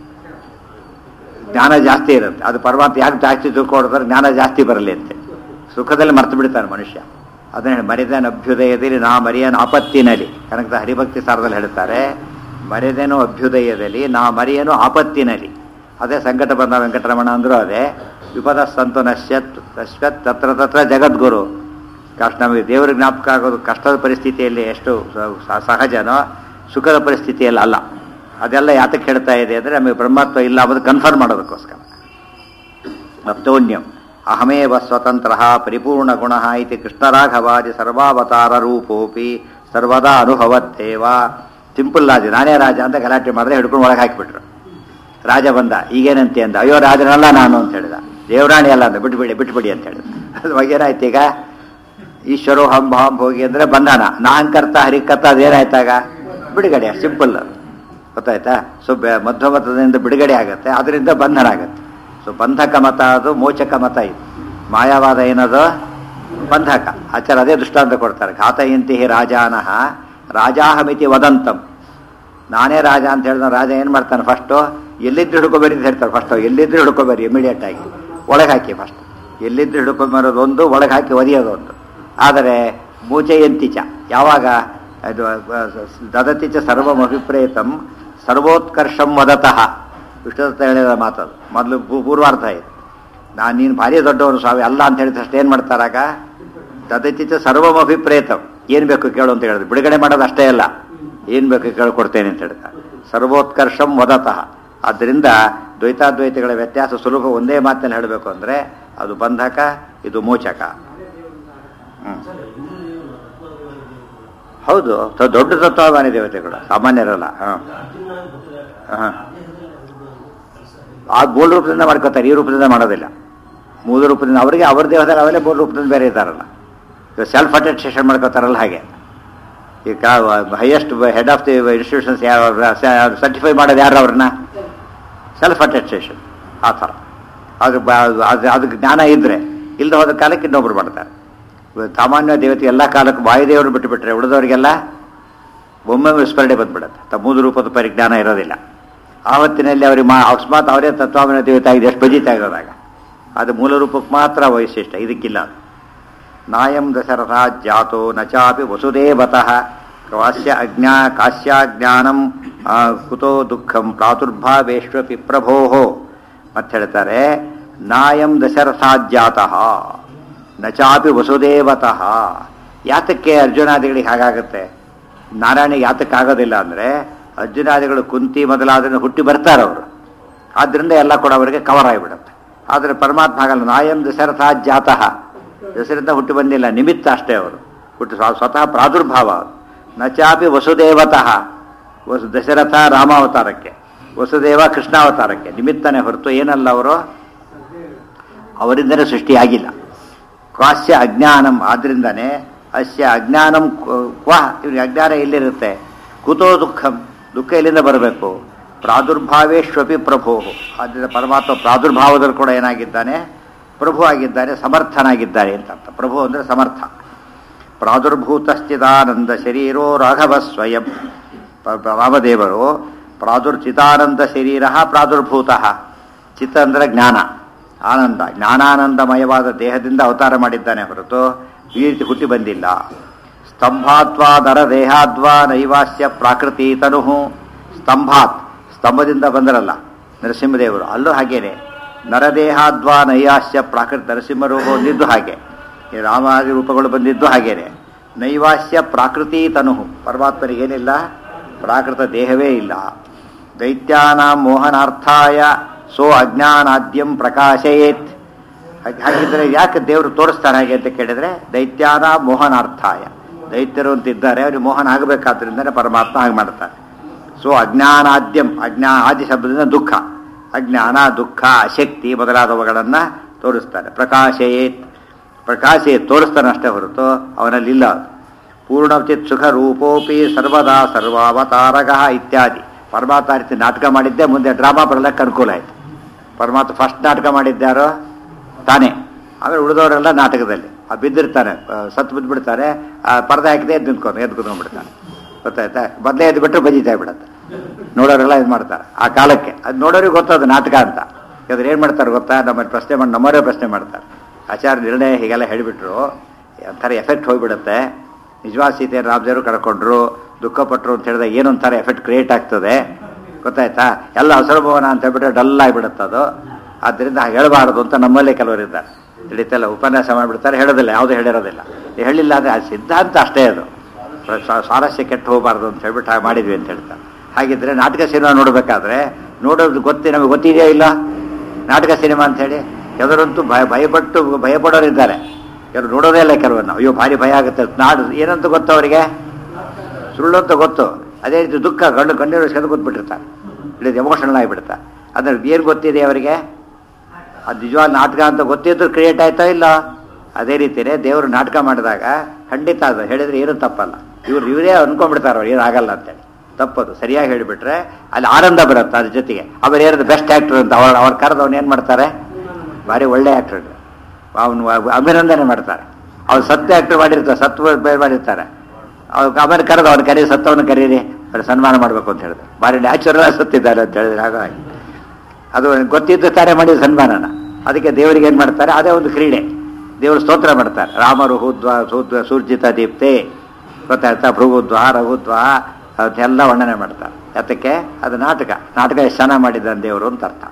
ಜ್ಞಾನ ಜಾಸ್ತಿ ಇರುತ್ತೆ ಅದು ಪರಮಾತ್ಮ ಯಾಕೆ ಜಾಸ್ತಿ ದುಃಖ ಹೊಡೆದ್ರೆ ಜ್ಞಾನ ಜಾಸ್ತಿ ಬರಲಿ ಅಂತ ಸುಖದಲ್ಲಿ ಮರ್ತು ಬಿಡ್ತಾನೆ ಮನುಷ್ಯ ಅದನ್ನ ಮರಿದನ ಅಭ್ಯುದಯದಲ್ಲಿ ನಾ ಮರಿಯನ ಆಪತ್ತಿನಲ್ಲಿ ಕನಕದ ಹರಿಭಕ್ತಿ ಸಾರದಲ್ಲಿ ಹೇಳ್ತಾರೆ ಮರೆದೇನೋ ಅಭ್ಯುದಯದಲ್ಲಿ ನಾ ಮರಿಯನು ಆಪತ್ತಿನಲ್ಲಿ ಅದೇ ಸಂಕಟ ಬಂದ ವೆಂಕಟರಮಣ ಅಂದರೂ ಅದೇ ವಿಪದ ಸಂತು ನಶ್ಯತ್ ನಶ್ಯತ್ ತತ್ರ ತತ್ರ ಜಗದ್ಗುರು ಕಷ್ಟ ನಮಗೆ ದೇವ್ರ ಜ್ಞಾಪಕ ಆಗೋದು ಕಷ್ಟದ ಪರಿಸ್ಥಿತಿಯಲ್ಲಿ ಎಷ್ಟು ಸ- ಸಹಜನೋ ಸುಖದ ಪರಿಸ್ಥಿತಿಯಲ್ಲಿ ಅಲ್ಲ ಅದೆಲ್ಲ ಯಾತಕ್ಕೆ ಹೇಳ್ತಾ ಇದೆ ಅಂದರೆ ನಮಗೆ ಬ್ರಹ್ಮತ್ವ ಇಲ್ಲ ಅನ್ನೋದು ಕನ್ಫರ್ಮ್ ಮಾಡೋದಕ್ಕೋಸ್ಕರ ಮತ್ತೋನ್ಯಂ ಅಹಮೇವ ಸ್ವತಂತ್ರ ಪರಿಪೂರ್ಣ ಗುಣ ಇತಿ ಕೃಷ್ಣರಾಘವಾದಿ ಸರ್ವಾವತಾರ ರೂಪೋಪಿ ಸರ್ವದಾ ಅನುಭವತ್ತೇವ ಸಿಂಪಲ್ ರಾಜ ನಾನೇ ರಾಜ ಅಂತ ಗಲಾಟೆ ಮಾಡಿದ್ರೆ ಹಿಡ್ಕೊಂಡು ಒಳಗೆ ಹಾಕಿಬಿಟ್ರು ರಾಜ ಬಂದ ಈಗೇನಂತೆ ಅಂದ ಅಯ್ಯೋ ರಾಜನಲ್ಲ ನಾನು ಅಂತ ಹೇಳಿದ ದೇವರಾಣಿ ಅಲ್ಲ ಅಂದ ಬಿಟ್ಬಿಡಿ ಬಿಟ್ಬಿಡಿ ಅಂತ ಹೇಳಿದ ಅದು ಏನಾಯ್ತು ಈಗ ಈಶ್ವರೋ ಹಂ ಹಂ ಹೋಗಿ ಅಂದ್ರೆ ಬಂಧನ ನಾಹಂಕರ್ತ ಹರಿಕರ್ತ ಅದೇನಾಯ್ತಾಗ ಬಿಡುಗಡೆ ಸಿಂಪಲ್ ಅದು ಗೊತ್ತಾಯ್ತಾ ಸೊ ಬೆ- ಮಧ್ವಮತದಿಂದ ಬಿಡುಗಡೆ ಆಗುತ್ತೆ ಅದರಿಂದ ಬಂಧನ ಆಗುತ್ತೆ ಸೊ ಬಂಧಕ ಮತ ಅದು ಮೋಚಕ ಮತ ಇದು ಮಾಯಾವಾದ ಏನದು ಬಂಧಕ ಆಚಾರ ಅದೇ ದೃಷ್ಟಾಂತ ಕೊಡ್ತಾರೆ ಘಾತಯಂತಿ ರಾಜಾನಃ ರಾಜಾಹಮಿತಿ ವದಂತಂ ನಾನೇ ರಾಜ ಅಂತ ಹೇಳಿದ ರಾಜ ಏನು ಮಾಡ್ತಾನೆ ಫಸ್ಟು ಎಲ್ಲಿದ್ದು ಹಿಡ್ಕೊಬೇರಿ ಅಂತ ಹೇಳ್ತಾರೆ ಫಸ್ಟ್ ಎಲ್ಲಿದ್ದು ಹಿಡ್ಕೊಬೇರಿ ಇಮಿಡಿಯೇಟ್ ಆಗಿ ಒಳಗೆ ಹಾಕಿ ಫಸ್ಟ್ ಎಲ್ಲಿದ್ದು ಹಿಡ್ಕೊಂಬರೋದು ಒಂದು ಒಳಗೆ ಹಾಕಿ ಒದಿಯೋದೊಂದು ಆದರೆ ಮೂಚೆಯಂತಿಚ ಯಾವಾಗ ಅದು ದದತಿಚ ಸರ್ವಮಭಿಪ್ರೇತಂ ಸರ್ವೋತ್ಕರ್ಷಂ ವದತಃ ವಿಷ್ಣುದತ್ತ ಹೇಳಿದ ಮಾತದು ಮೊದಲು ಪೂ- ಪೂರ್ವಾರ್ಥ ಇದು ನಾನು ನೀನು ಭಾರಿ ದೊಡ್ಡವನು ಸ್ವಾಮಿ ಅಲ್ಲ ಅಂತ ಹೇಳಿದ ಅಷ್ಟೇ ಏನು ಮಾಡ್ತಾರಾಗ ದದತಿಚ ಸರ್ವಮಭಿಪ್ರೇತಂ ಏನು ಬೇಕು ಕೇಳು ಅಂತ ಹೇಳಿದ್ರು ಬಿಡುಗಡೆ ಮಾಡೋದು ಅಷ್ಟೇ ಅಲ್ಲ ಏನು ಬೇಕು ಕೇಳ್ಕೊಡ್ತೇನೆ ಅಂತ ಹೇಳ್ತಾರೆ ಸರ್ವೋತ್ಕರ್ಷಂ ವದತಃ ಆದ್ದರಿಂದ ದ್ವೈತಾದ್ವೈತಗಳ ವ್ಯತ್ಯಾಸ ಸುಲಭ ಒಂದೇ ಮಾತಿನಲ್ಲಿ ಹೇಳಬೇಕು ಅಂದರೆ ಅದು ಬಂಧಕ ಇದು ಮೋಚಕ ಹ್ಮ್. ಹೌದು ತ- ದೊಡ್ಡ ತತ್ವಾಭಿಮಾನಿ ದೇವತೆಗಳು ಸಾಮಾನ್ಯರಲ್ಲ ಹಾಂ ಹಾಂ ಆ ಮೂಲ ರೂಪದಿಂದ ಮಾಡ್ಕೋತಾರೆ ಈ ರೂಪದಿಂದ ಮಾಡೋದಿಲ್ಲ ಮೂಲ ರೂಪದಿಂದ ಅವರಿಗೆ ಅವ್ರ ದೇವದಲ್ಲಿ ಅವರೇ ಮೂಲ ರೂಪದಿಂದ ಬೇರೆ ಇದ್ದಾರಲ್ಲ ಸೆಲ್ಫ್ ಅಟೆಸ್ಟೇಷನ್ ಮಾಡ್ಕೋತಾರಲ್ಲ ಹಾಗೆ ಈಗ highest head of the institutions ಯಾವ ಸರ್ಟಿಫೈ ಮಾಡೋದು ಯಾರು ಅವ್ರನ್ನ ಸೆಲ್ಫ್ ಅಟೆಸ್ಟೇಷನ್ ಆ ಥರ ಅದು ಬ- ಅದು ಅದಕ್ಕೆ ಜ್ಞಾನ ಇದ್ದರೆ ಇಲ್ಲದೆ ಹೋದ ಕಾಲಕ್ಕೆ ಇನ್ನೊಬ್ರು ಮಾಡ್ತಾರೆ ಸಾಮಾನ್ಯ ದೇವತೆ ಎಲ್ಲ ಕಾಲಕ್ಕೂ ವಾಯುದೇವರು ಬಿಟ್ಟುಬಿಟ್ರೆ ಉಳಿದವರಿಗೆಲ್ಲ ಒಮ್ಮೆ ವಿಸ್ಮರಣೆ ಬಂದ್ಬಿಡುತ್ತೆ ತಮ್ಮ ಮೂಲ ರೂಪದ ಪರಿಜ್ಞಾನ ಇರೋದಿಲ್ಲ ಆವತ್ತಿನಲ್ಲಿ ಅವ್ರಿಗೆ ಮಾ ಅಕಸ್ಮಾತ್ ಅವರೇ ತತ್ವಾಭಿನ ದೇವತೆ ಆಗಿದೆ ಎಷ್ಟು ಬಜಿತ ಆಗೋದಾಗ ಅದು ಮೂಲ ರೂಪಕ್ಕೆ ಮಾತ್ರ ವೈಶಿಷ್ಟ್ಯ ಇದಕ್ಕಿಲ್ಲ ಅದು. ನಾಯಂ ದಶರಥ ಜಾತೋ ನ ಚಾಪಿ ವಸುದೇವತಃ ಕಾಶ್ಯ ಅಜ್ಞಾ ಕಾಶ್ಯಾಜ್ಞಾನಂ ಆ, ಕುತೋ ದುಃಖಂ ಪ್ರಾದುರ್ಭಾವೇಶ್ವಪಿ ಪ್ರಭೋ ಮತ್ತೆ ಹೇಳ್ತಾರೆ ನಾಯಂ ದಶರಥಾಜ್ಜಾತಃ ನ ಚಾಪಿ ವಸುದೇವತಃ ಯಾತಕ್ಕೆ ಅರ್ಜುನಾದಿಗಳಿಗೆ ಹಾಗಾಗುತ್ತೆ ನಾರಾಯಣಿಗೆ ಯಾತಕ್ಕೆ ಆಗೋದಿಲ್ಲ ಅಂದರೆ ಅರ್ಜುನಾದಿಗಳು ಕುಂತಿ ಮೊದಲಾದ್ರೆ ಹುಟ್ಟಿ ಬರ್ತಾರೆ ಅವರು ಆದ್ದರಿಂದ ಎಲ್ಲ ಕೂಡ ಅವರಿಗೆ ಕವರ್ ಆಗಿಬಿಡುತ್ತೆ ಆದರೆ ಪರಮಾತ್ಮ ಹಾಗಲ್ಲ ನಾಯಂ ದಶರಥ ಜಾತಃ ದಶರಥ ಹುಟ್ಟಿ ಬಂದಿಲ್ಲ ನಿಮಿತ್ತ ಅಷ್ಟೇ ಅವರು ಹುಟ್ಟು ಸ್ವ- ಸ್ವತಃ ಪ್ರಾದುರ್ಭಾವ ಅವರು. ನ ಚಾಪಿ ವಸುದೇವತಃ ವಸು ದಶರಥ ರಾಮಾವತಾರಕ್ಕೆ ವಸುದೇವ ಕೃಷ್ಣಾವತಾರಕ್ಕೆ ನಿಮಿತ್ತನೇ ಹೊರತು ಏನಲ್ಲ ಅವರು ಅವರಿಂದಲೇ ಸೃಷ್ಟಿಯಾಗಿಲ್ಲ ಕ್ವಾಸ್ಯ ಅಜ್ಞಾನಂ ಆದ್ರಿಂದನೇ ಅಸ್ಯ ಅಜ್ಞಾನಂ ಕ್ವ- ಕ್ವ ಇವ್ರಿಗೆ ಅಜ್ಞಾನ ಎಲ್ಲಿರುತ್ತೆ ಕುತೋ ದುಃಖಂ ದುಃಖ ಎಲ್ಲಿಂದ ಬರಬೇಕು ಪ್ರಾದುರ್ಭಾವೇಶ್ವಪಿ ಪ್ರಭೋ ಆದ್ದರಿಂದ ಪರಮಾತ್ಮ ಪ್ರಾದುರ್ಭಾವದಲ್ಲಿ ಕೂಡ ಏನಾಗಿದ್ದಾನೆ ಪ್ರಭು ಆಗಿದ್ದಾನೆ ಸಮರ್ಥನಾಗಿದ್ದಾನೆ ಅಂತ ಅರ್ಥ ಪ್ರಭು ಅಂದರೆ ಸಮರ್ಥ ಪ್ರಾದುರ್ಭೂತಸ್ಥಿತಾನಂದ ಶರೀರೋ ರಾಘವ ಸ್ವಯಂ ಪ- ಪ- ರಾಮದೇವರು ಪ್ರಾದುರ್ಚಿತಾನಂದ ಶರೀರ ಪ್ರಾದುರ್ಭೂತ ಚಿತ್ತ ಅಂದರೆ ಜ್ಞಾನ ಆನಂದ ಜ್ಞಾನಾನಂದಮಯವಾದ ದೇಹದಿಂದ ಅವತಾರ ಮಾಡಿದ್ದಾನೆ ಹೊರತು ಈ ರೀತಿ ಹುಟ್ಟಿ ಬಂದಿಲ್ಲ ಸ್ತಂಭಾತ್ವಾ ನರ ದೇಹಾದ್ವಾ ನೈವಾಸ್ಯ ಪ್ರಾಕೃತಿ ತನು ಸ್ತಂಭಾತ್ ಸ್ತಂಭದಿಂದ ಬಂದರಲ್ಲ ನರಸಿಂಹದೇವರು ಅಲ್ಲೂ ಹಾಗೇನೆ ನರದೇಹಾದ್ವಾ ನೈವಾಸ್ಯ ಪ್ರಾಕೃತಿ ನರಸಿಂಹ ರೂಪ ಹೊಂದಿದ್ದು ಹಾಗೆ ಈ ರಾಮಾದಿ ರೂಪಗಳು ಬಂದಿದ್ದು ಹಾಗೇನೆ ನೈವಾಸ್ಯ ಪ್ರಾಕೃತಿ ತನು ಪರಮಾತ್ಮನಿಗೇನಿಲ್ಲ ಪ್ರಾಕೃತ ದೇಹವೇ ಇಲ್ಲ ದೈತ್ಯಾನಾಂ ಮೋಹನಾರ್ಥಾಯ ಸೋ ಅಜ್ಞಾನಾದ್ಯಂ ಪ್ರಕಾಶಯೇತ್ ಹಾಗೆ- ಹಾಗಿದ್ರೆ ಯಾಕೆ ದೇವರು ತೋರಿಸ್ತಾರೆ ಹಾಗೆ ಅಂತ ಕೇಳಿದ್ರೆ ದೈತ್ಯಾನ ಮೋಹನಾರ್ಥಾಯ ದೈತ್ಯರು ಅಂತ ಇದ್ದಾರೆ ಅವ್ರಿಗೆ ಮೋಹನ ಆಗಬೇಕಾದ್ರಿಂದನೇ ಪರಮಾತ್ಮ ಹಾಗೆ ಮಾಡ್ತಾರೆ ಸೊ ಅಜ್ಞಾನಾದ್ಯಂ ಅಜ್ಞಾ ಆದಿ ಶಬ್ದದಿಂದ ದುಃಖ ಅಜ್ಞಾನ ದುಃಖ ಅಶಕ್ತಿ ಮೊದಲಾದವುಗಳನ್ನು ತೋರಿಸ್ತಾರೆ ಪ್ರಕಾಶಯೇತ್ ಪ್ರಕಾಶೇ ತೋರಿಸ್ತಾನೆ ಅಷ್ಟೇ ಹೊರತು ಅವನಲ್ಲಿ ಇಲ್ಲ ಅದು. ಪೂರ್ಣಚಿತ್ ಸುಖ ರೂಪೋಪಿ ಸರ್ವದಾ ಸರ್ವಾವತಾರಕ ಇತ್ಯಾದಿ ಪರಮಾತ್ಮ ರೀತಿ ನಾಟಕ ಮಾಡಿದ್ದೆ ಮುಂದೆ ಡ್ರಾಮಾ ಬರಲಿಕ್ಕೆ ಅನುಕೂಲ ಆಯಿತು ಪರಮಾತ್ಮ ಫಸ್ಟ್ ನಾಟಕ ಮಾಡಿದ್ದಾರೋ ತಾನೇ ಆಮೇಲೆ ಉಳಿದವರೆಲ್ಲ ನಾಟಕದಲ್ಲಿ ಆ ಬಿದ್ದಿರ್ತಾನೆ ಆ, ಸತ್ತು ಬಿದ್ದುಬಿಡ್ತಾರೆ ಪರದೆ ಹಾಕಿದೆ ಎದ್ದು ನಿಂತ್ಕೊಂಡು ಎದ್ದು ಕುತ್ಕೊಂಡ್ಬಿಡ್ತಾನೆ ಗೊತ್ತಾಯ್ತಾ ಮೊದಲೇ ಎದ್ದು ಬಿಟ್ಟರೆ ಬಜಿತಾ ಬಿಡುತ್ತೆ ನೋಡೋರೆಲ್ಲ ಇದು ಮಾಡ್ತಾರೆ ಆ ಕಾಲಕ್ಕೆ ಅದು ನೋಡೋರಿಗೆ ಗೊತ್ತದು ನಾಟಕ ಅಂತ ಇವ್ರು ಏನು ಮಾಡ್ತಾರೆ ಗೊತ್ತಾ ನಮ್ಮಲ್ಲಿ ಪ್ರಶ್ನೆ ಮಾಡಿ ನಮ್ಮವರೇ ಪ್ರಶ್ನೆ ಮಾಡ್ತಾರೆ ಆಚಾರ ನಿರ್ಣಯ ಹೀಗೆಲ್ಲ ಹೇಳಿಬಿಟ್ರು ಒಂಥರ ಎಫೆಕ್ಟ್ ಹೋಗ್ಬಿಡುತ್ತೆ ನಿಜವಾದ ಸೀತೆ ರಾಮಜರು ಕಳ್ಕೊಂಡ್ರು ದುಃಖಪಟ್ಟರು ಅಂತ ಹೇಳಿದಾಗ ಏನೊಂಥರ ಎಫೆಕ್ಟ್ ಕ್ರಿಯೇಟ್ ಆಗ್ತದೆ ಗೊತ್ತಾಯ್ತಾ ಎಲ್ಲ ಹಸರುಭವನ ಅಂತ ಹೇಳ್ಬಿಟ್ರೆ ಡಲ್ ಆಗಿಬಿಡುತ್ತೆ ಅದು ಆದ್ದರಿಂದ ಹಾಗೆ ಹೇಳಬಾರದು ಅಂತ ನಮ್ಮಲ್ಲೇ ಕೆಲವರು ಇದ್ದಾರೆ ತಿಳಿತಲ್ಲ ಉಪನ್ಯಾಸ ಮಾಡಿಬಿಡ್ತಾರೆ ಹೇಳೋದಿಲ್ಲ ಯಾವುದೂ ಹೇಳಿರೋದಿಲ್ಲ ಹೇಳಿಲ್ಲ ಅಂದರೆ ಆ ಸಿದ್ಧಾಂತ ಅಷ್ಟೇ ಅದು ಸ್ವ- ಸ್ವಾರಸ್ಯ ಕೆಟ್ಟು ಹೋಗಬಾರ್ದು ಅಂತ ಹೇಳ್ಬಿಟ್ಟು ಹಾಗೆ ಮಾಡಿದ್ವಿ ಅಂತ ಹೇಳ್ತಾರೆ ಹಾಗಿದ್ರೆ ನಾಟಕ ಸಿನಿಮಾ ನೋಡಬೇಕಾದ್ರೆ ನೋಡೋದು ಗೊತ್ತಿ ನಮಗೆ ಗೊತ್ತಿದೆಯಾ ಇಲ್ಲ ನಾಟಕ ಸಿನಿಮಾ ಅಂತ ಹೇಳಿ ಕೆಲವರಂತೂ ಭಯ ಭಯಪಟ್ಟು ಭಯಪಡೋರು ಇದ್ದಾರೆ ಕೆಲವರು ನೋಡೋದೇ ಇಲ್ಲ ಕೆಲವನ್ನ ಅಯ್ಯೋ ಭಾರಿ ಭಯ ಆಗುತ್ತೆ ನಾಡು ಏನಂತ ಗೊತ್ತು ಅವರಿಗೆ ಸುಳ್ಳು ಅಂತ ಗೊತ್ತು ಅದೇ ರೀತಿ ದುಃಖ ಗಂಡು ಕಣ್ಣೀರು ಸೆದು ಕೂತ್ಬಿಟ್ಟಿರ್ತಾರೆ ಇಳಿದು ಎಮೋಷನಲ್ ಆಗಿಬಿಡ್ತಾರೆ ಅದ್ರ ಏನು ಗೊತ್ತಿದೆ ಅವರಿಗೆ ಅದು ನಿಜವಾದ ನಾಟಕ ಅಂತ ಗೊತ್ತಿದ್ರು ಕ್ರಿಯೇಟ್ ಆಯ್ತಾ ಇಲ್ಲ ಅದೇ ರೀತಿಯೇ ದೇವರು ನಾಟಕ ಮಾಡಿದಾಗ ಖಂಡಿತ ಅದು ಹೇಳಿದ್ರೆ ಏನೂ ತಪ್ಪಲ್ಲ ಇವ್ರು ಇವರೇ ಅನ್ಕೊಂಡ್ಬಿಡ್ತಾರೆ ಅವ್ರು ಏನು ಆಗಲ್ಲ ಅಂತೇಳಿ ತಪ್ಪದು ಸರಿಯಾಗಿ ಹೇಳಿಬಿಟ್ರೆ ಅಲ್ಲಿ ಆನಂದ ಬರುತ್ತೆ ಅದ್ರ ಜೊತೆಗೆ ಅವ್ರು ಏನಾದ್ರು ಬೆಸ್ಟ್ ಆ್ಯಕ್ಟರ್ ಅಂತ ಅವ್ರು ಅವ್ರು ಕರೆದು ಅವ್ನು ಏನು ಮಾಡ್ತಾರೆ ಭಾರಿ ಒಳ್ಳೆ ಆ್ಯಕ್ಟರ್ ಅವನು ಅಭಿನಂದನೆ ಮಾಡ್ತಾರೆ ಅವ್ರು ಸತ್ಯ ಆ್ಯಕ್ಟರ್ ಮಾಡಿರ್ತಾರೆ ಸತ್ವ ಬೇರೆ ಮಾಡಿರ್ತಾರೆ ಅವ್ರು ಆಮೇಲೆ ಕರೆದು ಅವ್ನು ಕರೀರಿ ಸತ್ತವನು ಕರೀರಿ ಅವ್ರು ಸನ್ಮಾನ ಮಾಡಬೇಕು ಅಂತ ಹೇಳಿದ್ರು ಭಾರಿ ನ್ಯಾಚುರಲ್ ಸತ್ತಿದ್ದಾರೆ ಅಂತ ಹೇಳಿದ್ರೆ ಹಾಗಾಗಿ ಅದು ಗೊತ್ತಿದ್ದು ತಾನೇ ಮಾಡಿದ ಸನ್ಮಾನನ ಅದಕ್ಕೆ ದೇವರಿಗೆ ಏನು ಮಾಡ್ತಾರೆ ಅದೇ ಒಂದು ಕ್ರೀಡೆ ದೇವರು ಸ್ತೋತ್ರ ಮಾಡ್ತಾರೆ ರಾಮರು ಹೂದ್ವ ಸೂದ್ವ ಸೂರ್ಜಿತ ದೀಪ್ತೆ ಗೊತ್ತಾಯ್ತಾ ಭೃಗುದ್ವ ರಘುದ್ವ ಅದೆಲ್ಲ ವರ್ಣನೆ ಮಾಡ್ತಾರೆ ಯಾತಕ್ಕೆ ಅದು ನಾಟಕ ನಾಟಕ ಎಷ್ಟು ಚೆನ್ನಾಗಿ ಮಾಡಿದ್ದಾನೆ ದೇವರು ಅಂತ ಅರ್ಥ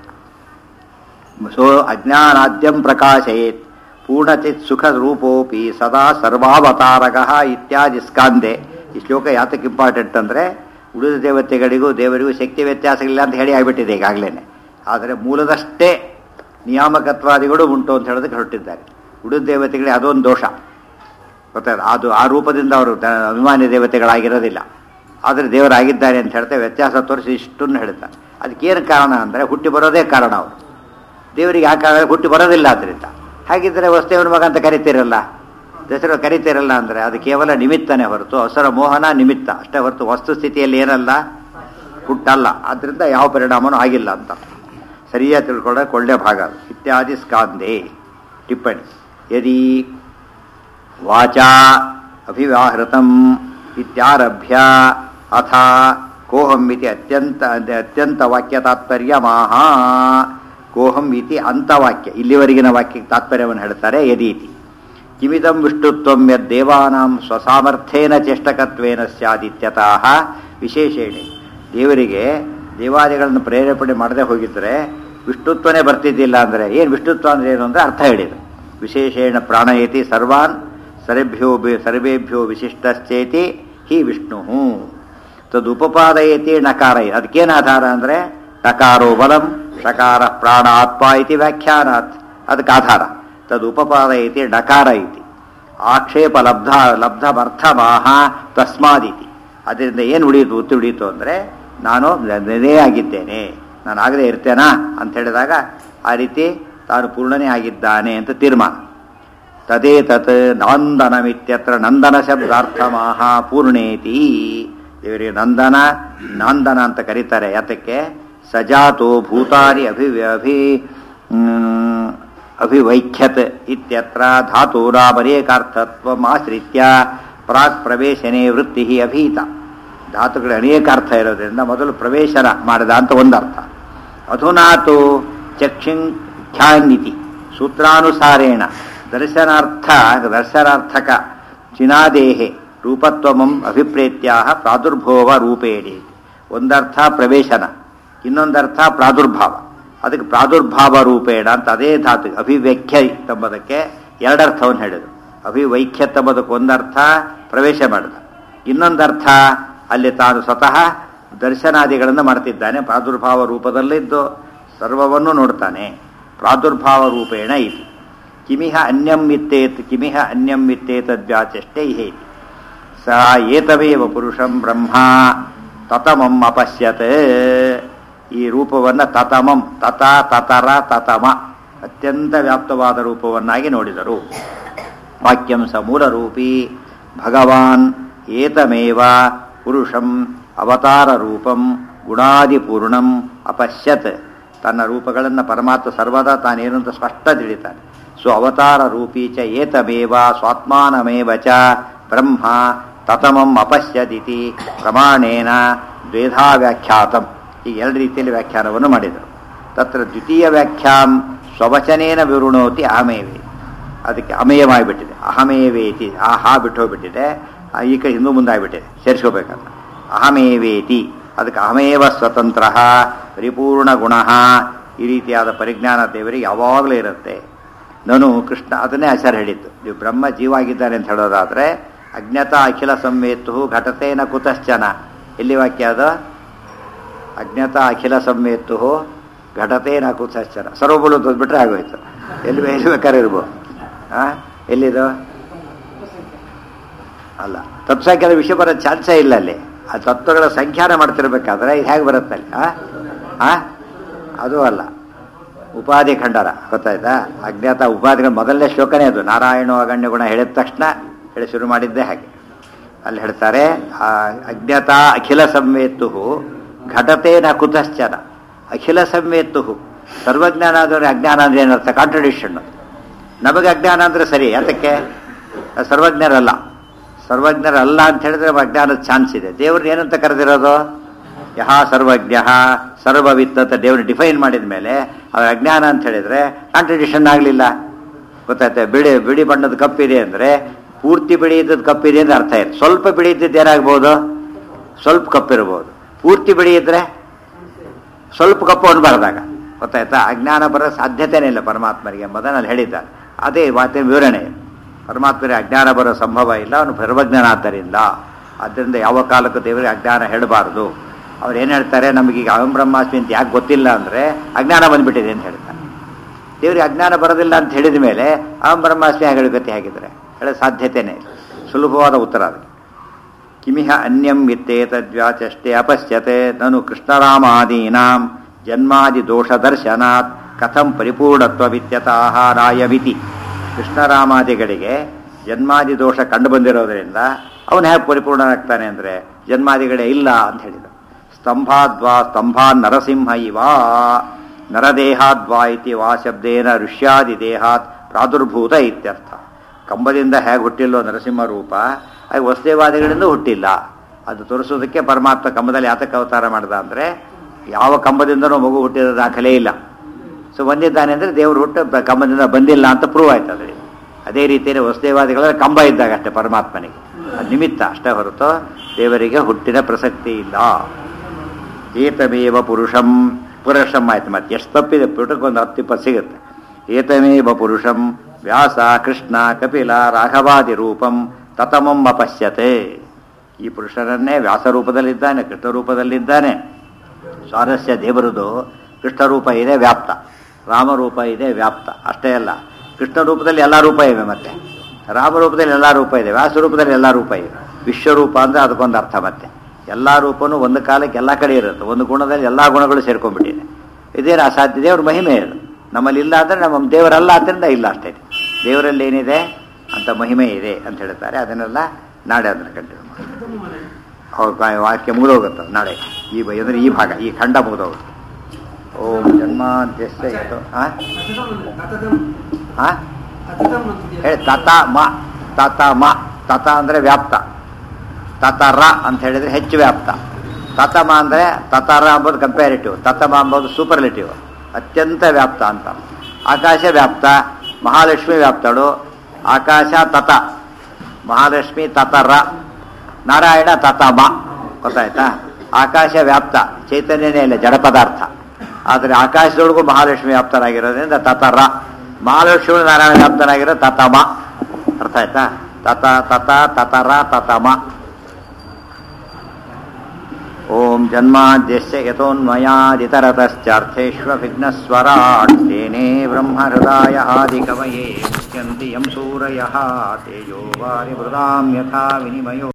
ಸೊ ಅಜ್ಞಾನಾದ್ಯಂ ಪ್ರಕಾಶಯೇತ್ ಪೂರ್ಣಚಿತ್ ಸುಖ ರೂಪೋಪಿ ಸದಾ ಸರ್ವಾವತಾರಕ ಇತ್ಯಾದಿ ಸ್ಕಾಂದೆ ಈ ಶ್ಲೋಕ ಯಾತಕ್ಕೆ ಇಂಪಾರ್ಟೆಂಟ್ ಅಂದರೆ ಉಳಿದ ದೇವತೆಗಳಿಗೂ ದೇವರಿಗೂ ಶಕ್ತಿ ವ್ಯತ್ಯಾಸಗಳಿಲ್ಲ ಅಂತ ಹೇಳಿ ಆಗಿಬಿಟ್ಟಿದೆ ಈಗಾಗಲೇ ಆದರೆ ಮೂಲದಷ್ಟೇ ನಿಯಾಮಕತ್ವಾದಿಗಳು ಉಂಟು ಅಂತ ಹೇಳೋದಕ್ಕೆ ಹೊರಟಿದ್ದಾರೆ ಉಳಿದ ದೇವತೆಗಳಿಗೆ ಅದೊಂದು ದೋಷ ಗೊತ್ತಾಯ್ತು ಅದು ಆ ರೂಪದಿಂದ ಅವರು ದ- ಅಭಿಮಾನಿ ದೇವತೆಗಳಾಗಿರೋದಿಲ್ಲ ಆದರೆ ದೇವರಾಗಿದ್ದಾರೆ ಅಂತ ಹೇಳ್ತಾ ವ್ಯತ್ಯಾಸ ತೋರಿಸಿ ಇಷ್ಟನ್ನು ಹೇಳ್ತಾರೆ ಅದಕ್ಕೇನು ಕಾರಣ ಅಂದರೆ ಹುಟ್ಟಿ ಬರೋದೇ ಕಾರಣ ಅವರು ದೇವರಿಗೆ ಆ ಕಾರಣ ಹುಟ್ಟಿ ಬರೋದಿಲ್ಲ ಅದರಿಂದ ಹಾಗಿದ್ದರೆ ವಸ್ತುವಿನ ಮಗ ಅಂತ ಕರಿತೀರಲ್ಲ ದಸರಾ ಕರಿತೀರಲ್ಲ ಅಂದರೆ ಅದು ಕೇವಲ ನಿಮಿತ್ತನೇ ಹೊರತು ಅಸರ ಮೋಹನ ನಿಮಿತ್ತ ಅಷ್ಟೇ ಹೊರತು ವಸ್ತುಸ್ಥಿತಿಯಲ್ಲಿ ಏನಲ್ಲ ಹುಟ್ಟಲ್ಲ ಆದ್ದರಿಂದ ಯಾವ ಪರಿಣಾಮನೂ ಆಗಿಲ್ಲ ಅಂತ ಸರಿಯಾಗಿ ತಿಳ್ಕೊಳ್ಳೋಕೆ ಒಳ್ಳೆಯ ಭಾಗ ಅದು. ಇತ್ಯಾದಿ ಸ್ಕಾಂದೆ ಟಿಪ್ಪಣಿ ಯದಿ ವಾಚಾ ಅಭಿವ್ಯಾಹೃತಂ ಇತ್ಯಾರಭ್ಯ ಅಥ ಕೋಹಂ ಇತಿ ಅತ್ಯಂತ ಅತ್ಯಂತ ವಾಕ್ಯ ತಾತ್ಪರ್ಯ ಮಾಹ ಕೋಹಂ ಇತಿ ಅಂತವಾಕ್ಯ ಇಲ್ಲಿವರೆಗಿನ ವಾಕ್ಯಕ್ಕೆ ತಾತ್ಪರ್ಯವನ್ನು ಹೇಳ್ತಾರೆ ಯದೀತಿ ಕಿಮಿದಂ ವಿಷ್ಣುತ್ವಂ ಯದ್ದೇವಾನಾಂ ಸ್ವಸಾಮರ್ಥ್ಯೇನ ಚೇಷ್ಟಕತ್ವೇನ ಸ್ಯಾದಿತ್ಯತಃ ವಿಶೇಷೇಣೆ ದೇವರಿಗೆ ದೇವಾದಿಗಳನ್ನು ಪ್ರೇರೇಪಣೆ ಮಾಡದೆ ಹೋಗಿದ್ರೆ ವಿಷ್ಣುತ್ವನೇ ಬರ್ತಿದ್ದಿಲ್ಲ ಅಂದರೆ ಏನು ವಿಷ್ಣುತ್ವ ಅಂದ್ರೆ ಏನು ಅಂದರೆ ಅರ್ಥ ಹೇಳಿದರು ವಿಶೇಷೇಣ ಪ್ರಾಣಯತಿ ಸರ್ವಾನ್ ಸರ್ಭ್ಯೋ ಬಿ- ಸರ್ವೇಭ್ಯೋ ವಿಶಿಷ್ಟಶ್ಚೇತಿ ಹಿ ವಿಷ್ಣು ತದುಪಪಾದಯತಿ ನಕಾರ ಅದಕ್ಕೇನು ಆಧಾರ ಅಂದರೆ ಟಕಾರೋ ಬಲಂ ಷಕಾರ ಪ್ರಾಣ ಆತ್ಮ ಇತಿ ವ್ಯಾಖ್ಯಾನಾತ್ ಅದಕ್ಕೆ ಆಧಾರ ತದುಪಪಾದಯತಿ ಡಕಾರ ಇತಿ ಆಕ್ಷೇಪ ಲಬ್ಧ ಲಬ್ಧಮರ್ಥಮಾಹ ತಸ್ಮಾದಿತಿ ಅದರಿಂದ ಏನು ಉಳಿಯಿತು ಉತ್ತಿ ಉಳಿಯಿತು ಅಂದರೆ ನಾನು ನೆನೇ ಆಗಿದ್ದೇನೆ ನಾನು ಆಗದೆ ಇರ್ತೇನಾ ಅಂತ ಹೇಳಿದಾಗ ಆ ರೀತಿ ತಾನು ಪೂರ್ಣನೇ ಆಗಿದ್ದಾನೆ ಅಂತ ತೀರ್ಮಾನ ತದೇ ತತ್ ನಂದನಮಿತ್ಯತ್ರ ನಂದನ ಶಬ್ದಾರ್ಥಮಾಹ ಪೂರ್ಣೇತಿ ದೇವರಿಗೆ ನಂದನ ನಂದನ ಅಂತ ಕರೀತಾರೆ ಯಾತಕ್ಕೆ ಸಜಾತೋ ಭೂತಾನಿ ಅಭಿ ಅಭಿ ಮ್, ಅಭಿವೈಖ್ಯತ್ ಇತ್ಯತ್ರ ಧಾತೂರಾಮನೇಕಾರ್ಥತ್ವ ಆಶ್ರಿತ್ಯ ಪ್ರಾಕ್ ಪ್ರವೇಶನೇ ವೃತ್ತಿ ಅಭೀತ ಧಾತುಗಳ ಅನೇಕ ಅರ್ಥ ಇರೋದ್ರಿಂದ ಮೊದಲು ಪ್ರವೇಶನ ಮಾಡಿದ ಅಂತ ಒಂದರ್ಥ ಅಧುನಾತು ಚಕ್ಷಿಂಖ್ಯಾನ್ನಿತಿ ಸೂತ್ರಾನುಸಾರೇಣ ದರ್ಶನಾರ್ಥ ದರ್ಶನಾರ್ಥಕ ಚಿನಾದೇಹೆ ರೂಪತ್ವಮಂ ಅಭಿಪ್ರೇತ್ಯ ಪ್ರಾದುರ್ಭೋವ ರೂಪೇಣಿ ಒಂದರ್ಥ ಪ್ರವೇಶನ ಇನ್ನೊಂದರ್ಥ ಪ್ರಾದುರ್ಭಾವ ಅದಕ್ಕೆ ಪ್ರಾದುರ್ಭಾವ ರೂಪೇಣ ಅಂತ ಅದೇ ಧಾತು ಅಭಿವ್ಯಾಖ್ಯ ಎಂಬುದಕ್ಕೆ ಎರಡರ್ಥವನ್ನು ಹೇಳಿದರು ಅಭಿವೈಖ್ಯ ಎಂಬುದಕ್ಕೆ ಒಂದರ್ಥ ಪ್ರವೇಶ ಮಾಡಿದ ಇನ್ನೊಂದರ್ಥ ಅಲ್ಲಿ ತಾನು ಸ್ವತಃ ದರ್ಶನಾದಿಗಳನ್ನು ಮಾಡ್ತಿದ್ದಾನೆ ಪ್ರಾದುರ್ಭಾವ ರೂಪದಲ್ಲಿದ್ದು ಸರ್ವವನ್ನು ನೋಡ್ತಾನೆ ಪ್ರಾದುರ್ಭಾವ ರೂಪೇಣ ಇತಿ ಕಿಮಿಹ ಅನ್ಯಂ ಇತ್ತೇತ್ ಕಿಮಿಹ ಅನ್ಯಂ ಇತ್ತೇತದ್ವ್ಯಾಚಷ್ಟೇ ಹೇತಿ ಸ ಏತವೇವ ಪುರುಷಂ ಬ್ರಹ್ಮ ತತಮಂ ಅಪಶ್ಯತ್ ಈ ರೂಪವನ್ನು ತತಮಂ ತತ ತತರ ತತಮ ಅತ್ಯಂತ ವ್ಯಾಪ್ತವಾದ ರೂಪವನ್ನಾಗಿ ನೋಡಿದರು ವಾಕ್ಯಂ ಸ ಮೂಲರೂಪಿ ಭಗವಾನ್ ಏತಮೇವ ಪುರುಷಂ ಅವತಾರ ರೂಪಂ ಗುಣಾದಿಪೂರ್ಣಂ ಅಪಶ್ಯತ್ ತನ್ನ ರೂಪಗಳನ್ನು ಪರಮಾತ್ಮ ಸರ್ವದಾ ತಾನೇನು ಅಂತ ಸ್ಪಷ್ಟ ತಿಳಿತಾನೆ ಸೊ ಅವತಾರ ರೂಪಿ ಚ ಏತಮೇವ ಸ್ವಾತ್ಮಾನಮೇವ ಚ ಬ್ರಹ್ಮ ತತಮಂ ಅಪಶ್ಯದಿತಿ ಪ್ರಮಾಣೇನ ದ್ವೇಧಾ ವ್ಯಾಖ್ಯಾತಂ ಈ ಎರಡು ರೀತಿಯಲ್ಲಿ ವ್ಯಾಖ್ಯಾನವನ್ನು ಮಾಡಿದರು ತತ್ರ ದ್ವಿತೀಯ ವ್ಯಾಖ್ಯಾಂ ಸ್ವವಚನೇನ ವಿವೃಣೋತಿ ಅಹಮೇವಿ ಅದಕ್ಕೆ ಅಮೇಯವಾಗಿಬಿಟ್ಟಿದೆ ಅಹಮೇವೇತಿ ಆ ಹಾ ಬಿಟ್ಟು ಹೋಗ್ಬಿಟ್ಟಿದೆ ಆ ಈ ಕಡೆ ಹಿಂದೂ ಮುಂದಾಗ್ಬಿಟ್ಟಿದೆ ಸೇರಿಸ್ಕೋಬೇಕಂತ ಅಹಮೇವೇತಿ ಅದಕ್ಕೆ ಅಹಮೇವ ಸ್ವತಂತ್ರ ಪರಿಪೂರ್ಣ ಗುಣ ಈ ರೀತಿಯಾದ ಪರಿಜ್ಞಾನ ದೇವರಿಗೆ ಯಾವಾಗಲೂ ಇರುತ್ತೆ ನಾನು ಕೃಷ್ಣ ಅದನ್ನೇ ಆಚಾರ್ಯ ಹೇಳಿದ್ದು ನೀವು ಬ್ರಹ್ಮ ಜೀವ ಆಗಿದ್ದಾನೆ ಅಂತ ಹೇಳೋದಾದ್ರೆ ಅಜ್ಞಾತ ಅಖಿಲ ಸಂವೇತು ಘಟತೇನ ಕುತಶ್ಚನ ಎಲ್ಲಿ ವಾಕ್ಯ ಅದು ಅಜ್ಞಾತ ಅಖಿಲ ಸಂವೇತು ಘಟತೇನ ಕುತಶ್ಚನ ಸರ್ವಬಲು ಬಿಟ್ರೆ ಆಗೋಯ್ತು ಎಲ್ಲಿ ಎಲ್ಲಿ ಬೇಕಾದ್ರೆ ಇರ್ಬೋದು ಆ ಎಲ್ಲಿದು ಅಲ್ಲ ತತ್ವಸಂಖ್ಯಾದ ವಿಷಯ ಬರೋ ಚಾನ್ಸೇ ಇಲ್ಲ ಅಲ್ಲಿ ಆ ತತ್ವಗಳ ಸಂಖ್ಯಾನ ಮಾಡ್ತಿರ್ಬೇಕಾದ್ರೆ ಇದು ಹೇಗೆ ಬರುತ್ತೆ ಅಲ್ಲಿ ಆ? ಆ ಅದು ಅಲ್ಲ ಉಪಾಧಿ ಖಂಡರ ಗೊತ್ತಾಯ್ತಾ ಅಜ್ಞಾತ ಉಪಾಧಿಗಳ ಮೊದಲನೇ ಶ್ಲೋಕನೇ ಅದು ನಾರಾಯಣ ಅಗಣ್ಯ ಗುಣ ಹೇಳಿದ ತಕ್ಷಣ ಹೇಳಿ ಶುರು ಮಾಡಿದ್ದೇ ಹಾಗೆ ಅಲ್ಲಿ ಹೇಳ್ತಾರೆ ಆ ಅಜ್ಞಾತ ಅಖಿಲ ಸಂವೇತು ಘಟತೇನ ಕುತಶ್ಚನ ಅಖಿಲ ಸಂವೇತು ಸರ್ವಜ್ಞಾನ ಆದವ್ರೆ ಅಜ್ಞಾನ ಅಂದ್ರೆ ಏನರ್ಥ ಕಾಂಟ್ರಡಿಕ್ಷನ್ ನಮಗೆ ಅಜ್ಞಾನ ಅಂದ್ರೆ ಸರಿ ಯಾತಕ್ಕೆ ಸರ್ವಜ್ಞರಲ್ಲ ಸರ್ವಜ್ಞರಲ್ಲ ಅಂತ ಹೇಳಿದ್ರೆ ಅಜ್ಞಾನದ ಚಾನ್ಸ್ ಇದೆ ದೇವ್ರನ್ನ ಏನಂತ ಕರೆದಿರೋದು ಯಹ ಸರ್ವಜ್ಞ ಸರ್ವವಿತ್ ಅಂತ ದೇವ್ರನ್ನ ಡಿಫೈನ್ ಮಾಡಿದ ಮೇಲೆ ಅವ್ರ ಅಜ್ಞಾನ ಅಂತ ಹೇಳಿದ್ರೆ ಕಾಂಟ್ರಡಿಕ್ಷನ್ ಆಗಲಿಲ್ಲ ಗೊತ್ತಾಯ್ತಾ ಬಿಳಿ ಬಿಳಿ ಬಣ್ಣದ ಕಪ್ಪಿದೆ ಅಂದರೆ ಪೂರ್ತಿ ಬಿಳಿ ಇದ್ದದ್ದು ಕಪ್ಪಿದೆ ಅಂತ ಅರ್ಥ ಇದೆ ಸ್ವಲ್ಪ ಬಿಳಿ ಇದ್ದದ್ದು ಏನಾಗ್ಬೋದು ಸ್ವಲ್ಪ ಕಪ್ಪಿರ್ಬೋದು ಪೂರ್ತಿ ಬಿಳಿ ಇದ್ರೆ ಸ್ವಲ್ಪ ಕಪ್ಪು ಅನ್ಬಾರ್ದಾಗ ಗೊತ್ತಾಯ್ತಾ ಅಜ್ಞಾನ ಬರೋ ಸಾಧ್ಯತೆನೇ ಇಲ್ಲ ಪರಮಾತ್ಮರಿಗೆ ಎಂಬುದನ್ನು ಅಲ್ಲಿ ಹೇಳಿದ್ದಾರೆ ಅದೇ ಮಾತಿನ ವಿವರಣೆ ಪರಮಾತ್ಮರಿಗೆ ಅಜ್ಞಾನ ಬರೋ ಸಂಭವ ಇಲ್ಲ ಅವನು ಸರ್ವಜ್ಞನಾದ್ದರಿಂದ ಆದ್ದರಿಂದ ಯಾವ ಕಾಲಕ್ಕೂ ದೇವರಿಗೆ ಅಜ್ಞಾನ ಹೇಳಬಾರ್ದು ಅವ್ರು ಏನು ಹೇಳ್ತಾರೆ ನಮಗೀಗ ಅಹಂ ಬ್ರಹ್ಮಾಸ್ಮಿ ಅಂತ ಯಾಕೆ ಗೊತ್ತಿಲ್ಲ ಅಂದರೆ ಅಜ್ಞಾನ ಬಂದ್ಬಿಟ್ಟಿದೆ ಅಂತ ಹೇಳ್ತಾರೆ ದೇವರಿಗೆ ಅಜ್ಞಾನ ಬರೋದಿಲ್ಲ ಅಂತ ಹೇಳಿದ ಮೇಲೆ ಅಹಂ ಬ್ರಹ್ಮಾಸ್ಮಿ ಹೇಳಿ ಗತಿ ಹೇಗಿದ್ರೆ ಹೇಳೋ ಸಾಧ್ಯತೆನೇ ಇಲ್ಲ ಸುಲಭವಾದ ಉತ್ತರ ಅದು ಕಿಮಿಹ ಅನ್ಯಂ ಇತ್ತೇತದ್ವ್ಯಾಚಷ್ಟೇ ಅಪಶ್ಯತೆ ನನು ಕೃಷ್ಣರಾಮಾದೀನಾಂ ಜನ್ಮಾದಿ ದೋಷ ದರ್ಶನಾತ್ ಕಥಂ ಪರಿಪೂರ್ಣತ್ವವಿತ್ಯತಃ ರಾಯವಿತಿ ಕೃಷ್ಣರಾಮಾದಿಗಳಿಗೆ ಜನ್ಮಾದಿ ದೋಷ ಕಂಡು ಬಂದಿರೋದ್ರಿಂದ ಅವನು ಹೇಗೆ ಪರಿಪೂರ್ಣನಾಗ್ತಾನೆ ಅಂದರೆ ಜನ್ಮಾದಿಗಳೇ ಇಲ್ಲ ಅಂತ ಹೇಳಿದ ಸ್ತಂಭಾದ್ವಾ ಸ್ತಂಭಾನ್ ನರಸಿಂಹ ಇವ ನರದೇಹಾದ್ವಾ ಇತಿ ವಾ ಶಬ್ದೇನ ಋಷ್ಯಾದಿ ದೇಹಾತ್ ಪ್ರಾದುರ್ಭೂತ ಇತ್ಯರ್ಥ ಕಂಬದಿಂದ ಹೇಗೆ ಹುಟ್ಟಿಲ್ಲೋ ನರಸಿಂಹ ರೂಪ ಹಾಗೆ ವಸುದೇವಾದಿಗಳಿಂದ ಹುಟ್ಟಿಲ್ಲ ಅದು ತೋರಿಸೋದಕ್ಕೆ ಪರಮಾತ್ಮ ಕಂಬದಲ್ಲಿ ಯಾತಕ್ಕೆ ಅವತಾರ ಮಾಡ್ದ ಅಂದರೆ ಯಾವ ಕಂಬದಿಂದನೂ ಮಗು ಹುಟ್ಟಿದ ದಾಖಲೆ ಇಲ್ಲ ಸೊ ಬಂದಿದ್ದಾನೆ ಅಂದರೆ ದೇವರು ಹುಟ್ಟು ಬ- ಕಂಬದಿಂದ ಬಂದಿಲ್ಲ ಅಂತ ಪ್ರೂವ್ ಆಯ್ತು ಅದ್ರಲ್ಲಿ ಅದೇ ರೀತಿಯಲ್ಲಿ ವಸುದೇವಾದಿಗಳ ಕಂಬ ಇದ್ದಾಗ ಅಷ್ಟೇ ಪರಮಾತ್ಮನಿಗೆ ಅದು ನಿಮಿತ್ತ ಅಷ್ಟೇ ಹೊರತು ದೇವರಿಗೆ ಹುಟ್ಟಿನ ಪ್ರಸಕ್ತಿ ಇಲ್ಲ ಏತಮೇವ ಪುರುಷಂ ಪುರುಷಂ ಆಯ್ತು ಮತ್ತೆ ಎಷ್ಟು ತಪ್ಪಿದೆ ಪುಟಕ್ಕೊಂದು ಹತ್ತು ಇಪ್ಪತ್ತು ಸಿಗುತ್ತೆ ಏತಮೇವ ಪುರುಷಂ ವ್ಯಾಸ ಕೃಷ್ಣ ಕಪಿಲ ರಾಘವಾದಿ ರೂಪಂ ತತಮಂ ಅಪಶ್ಯತೆ ಈ ಪುರುಷರನ್ನೇ ವ್ಯಾಸ ರೂಪದಲ್ಲಿದ್ದಾನೆ ಕೃಷ್ಣ ರೂಪದಲ್ಲಿದ್ದಾನೆ ಸ್ವಾರಸ್ಯ ದೇವರದು ಕೃಷ್ಣ ರೂಪ ಇದೆ ವ್ಯಾಪ್ತ ರಾಮರೂಪ ಇದೆ ವ್ಯಾಪ್ತ ಅಷ್ಟೇ ಅಲ್ಲ ಕೃಷ್ಣ ರೂಪದಲ್ಲಿ ಎಲ್ಲ ರೂಪ ಇವೆ ಮತ್ತೆ ರಾಮರೂಪದಲ್ಲಿ ಎಲ್ಲ ರೂಪ ಇದೆ ವ್ಯಾಸ ರೂಪದಲ್ಲಿ ಎಲ್ಲ ರೂಪ ಇದೆ ವಿಶ್ವರೂಪ ಅಂದರೆ ಅದಕ್ಕೊಂದು ಅರ್ಥ ಮತ್ತೆ ಎಲ್ಲ ರೂಪನೂ ಒಂದು ಕಾಲಕ್ಕೆ ಎಲ್ಲ ಕಡೆ ಇರುತ್ತೆ ಒಂದು ಗುಣದಲ್ಲಿ ಎಲ್ಲ ಗುಣಗಳು ಸೇರ್ಕೊಂಡ್ಬಿಟ್ಟಿದೆ ಇದೇನು ಅಸಾಧ್ಯ ದೇವ್ರ ಮಹಿಮೆ ಇದು ನಮ್ಮಲ್ಲಿ ಇಲ್ಲ ಅಂದರೆ ನಮ್ಮ ದೇವರಲ್ಲ ಆದ್ದರಿಂದ ಇಲ್ಲ ಅಷ್ಟೇ ದೇವರಲ್ಲಿ ಏನಿದೆ ಅಂತ ಮಹಿಮೆ ಇದೆ ಅಂತ ಹೇಳ್ತಾರೆ ಅದನ್ನೆಲ್ಲ ನಾಳೆ ಅದನ್ನು ಕಂಟಿನ್ಯೂ ಮಾಡಿ ಅವ್ರ ವಾಕ್ಯ ಮುಗಿದೋಗುತ್ತೆ ನಾಳೆ ಈ ಬ- ಅಂದ್ರೆ ಈ ಭಾಗ ಈ ಖಂಡ ಮುಗಿದೋಗುತ್ತೆ ಓಂ ಜನ್ಮಾದ್ಯಸ್ಯ ಯತೋ ಆ? ಆ? ಹೇಳಿ ತತ ಮ ತತ ಮ ತತ ಅಂದರೆ ವ್ಯಾಪ್ತ ತತರ ಅಂತ ಹೇಳಿದ್ರೆ ಹೆಚ್ಚು ವ್ಯಾಪ್ತ ತತಮ ಅಂದರೆ ತತರ ಅಂಬೋದು ಕಂಪ್ಯಾರಿಟಿವ್ ತತಮ ಅಂಬೋದು ಸೂಪರ್ಲಿಟಿವ್ ಅತ್ಯಂತ ವ್ಯಾಪ್ತ ಅಂತ ಆಕಾಶ ವ್ಯಾಪ್ತ ಮಹಾಲಕ್ಷ್ಮಿ ವ್ಯಾಪ್ತಳು ಆಕಾಶ ತತ ಮಹಾಲಕ್ಷ್ಮಿ ತತರ ನಾರಾಯಣ ತತಮ ಗೊತ್ತಾಯ್ತಾ ಆಕಾಶ ವ್ಯಾಪ್ತ ಚೈತನ್ಯನೇ ಇಲ್ಲ ಜಡ ಪದಾರ್ಥ ಆದರೆ ಆಕಾಶದೊಳಗೂ ಮಹಾಲಕ್ಷ್ಮಿ ವ್ಯಾಪ್ತರಾಗಿರೋದ್ರಿಂದ ತತರ ಮಹಾಲಕ್ಷ್ಮಿ ನಾರಾಯಣ ವ್ಯಾಪ್ತರಾಗಿರೋ ತತಮ ಅರ್ಥ ಆಯ್ತಾ ತತ ತತ ತತರ ತತಮ ಓಂ ಜನ್ಮಾದ್ಯಸ್ಯ ಯತೋನ್ಮಯಾದಿತರತಶ್ಚಾರ್ಥೇಷ್ವ ವಿಘ್ನಸ್ವರಾಟ್ ತೇನ तेने ब्रह्महृदायादिकवये मुह्यन्ति यं सूरयः तेजो वारिमृदां यथा विनिमयो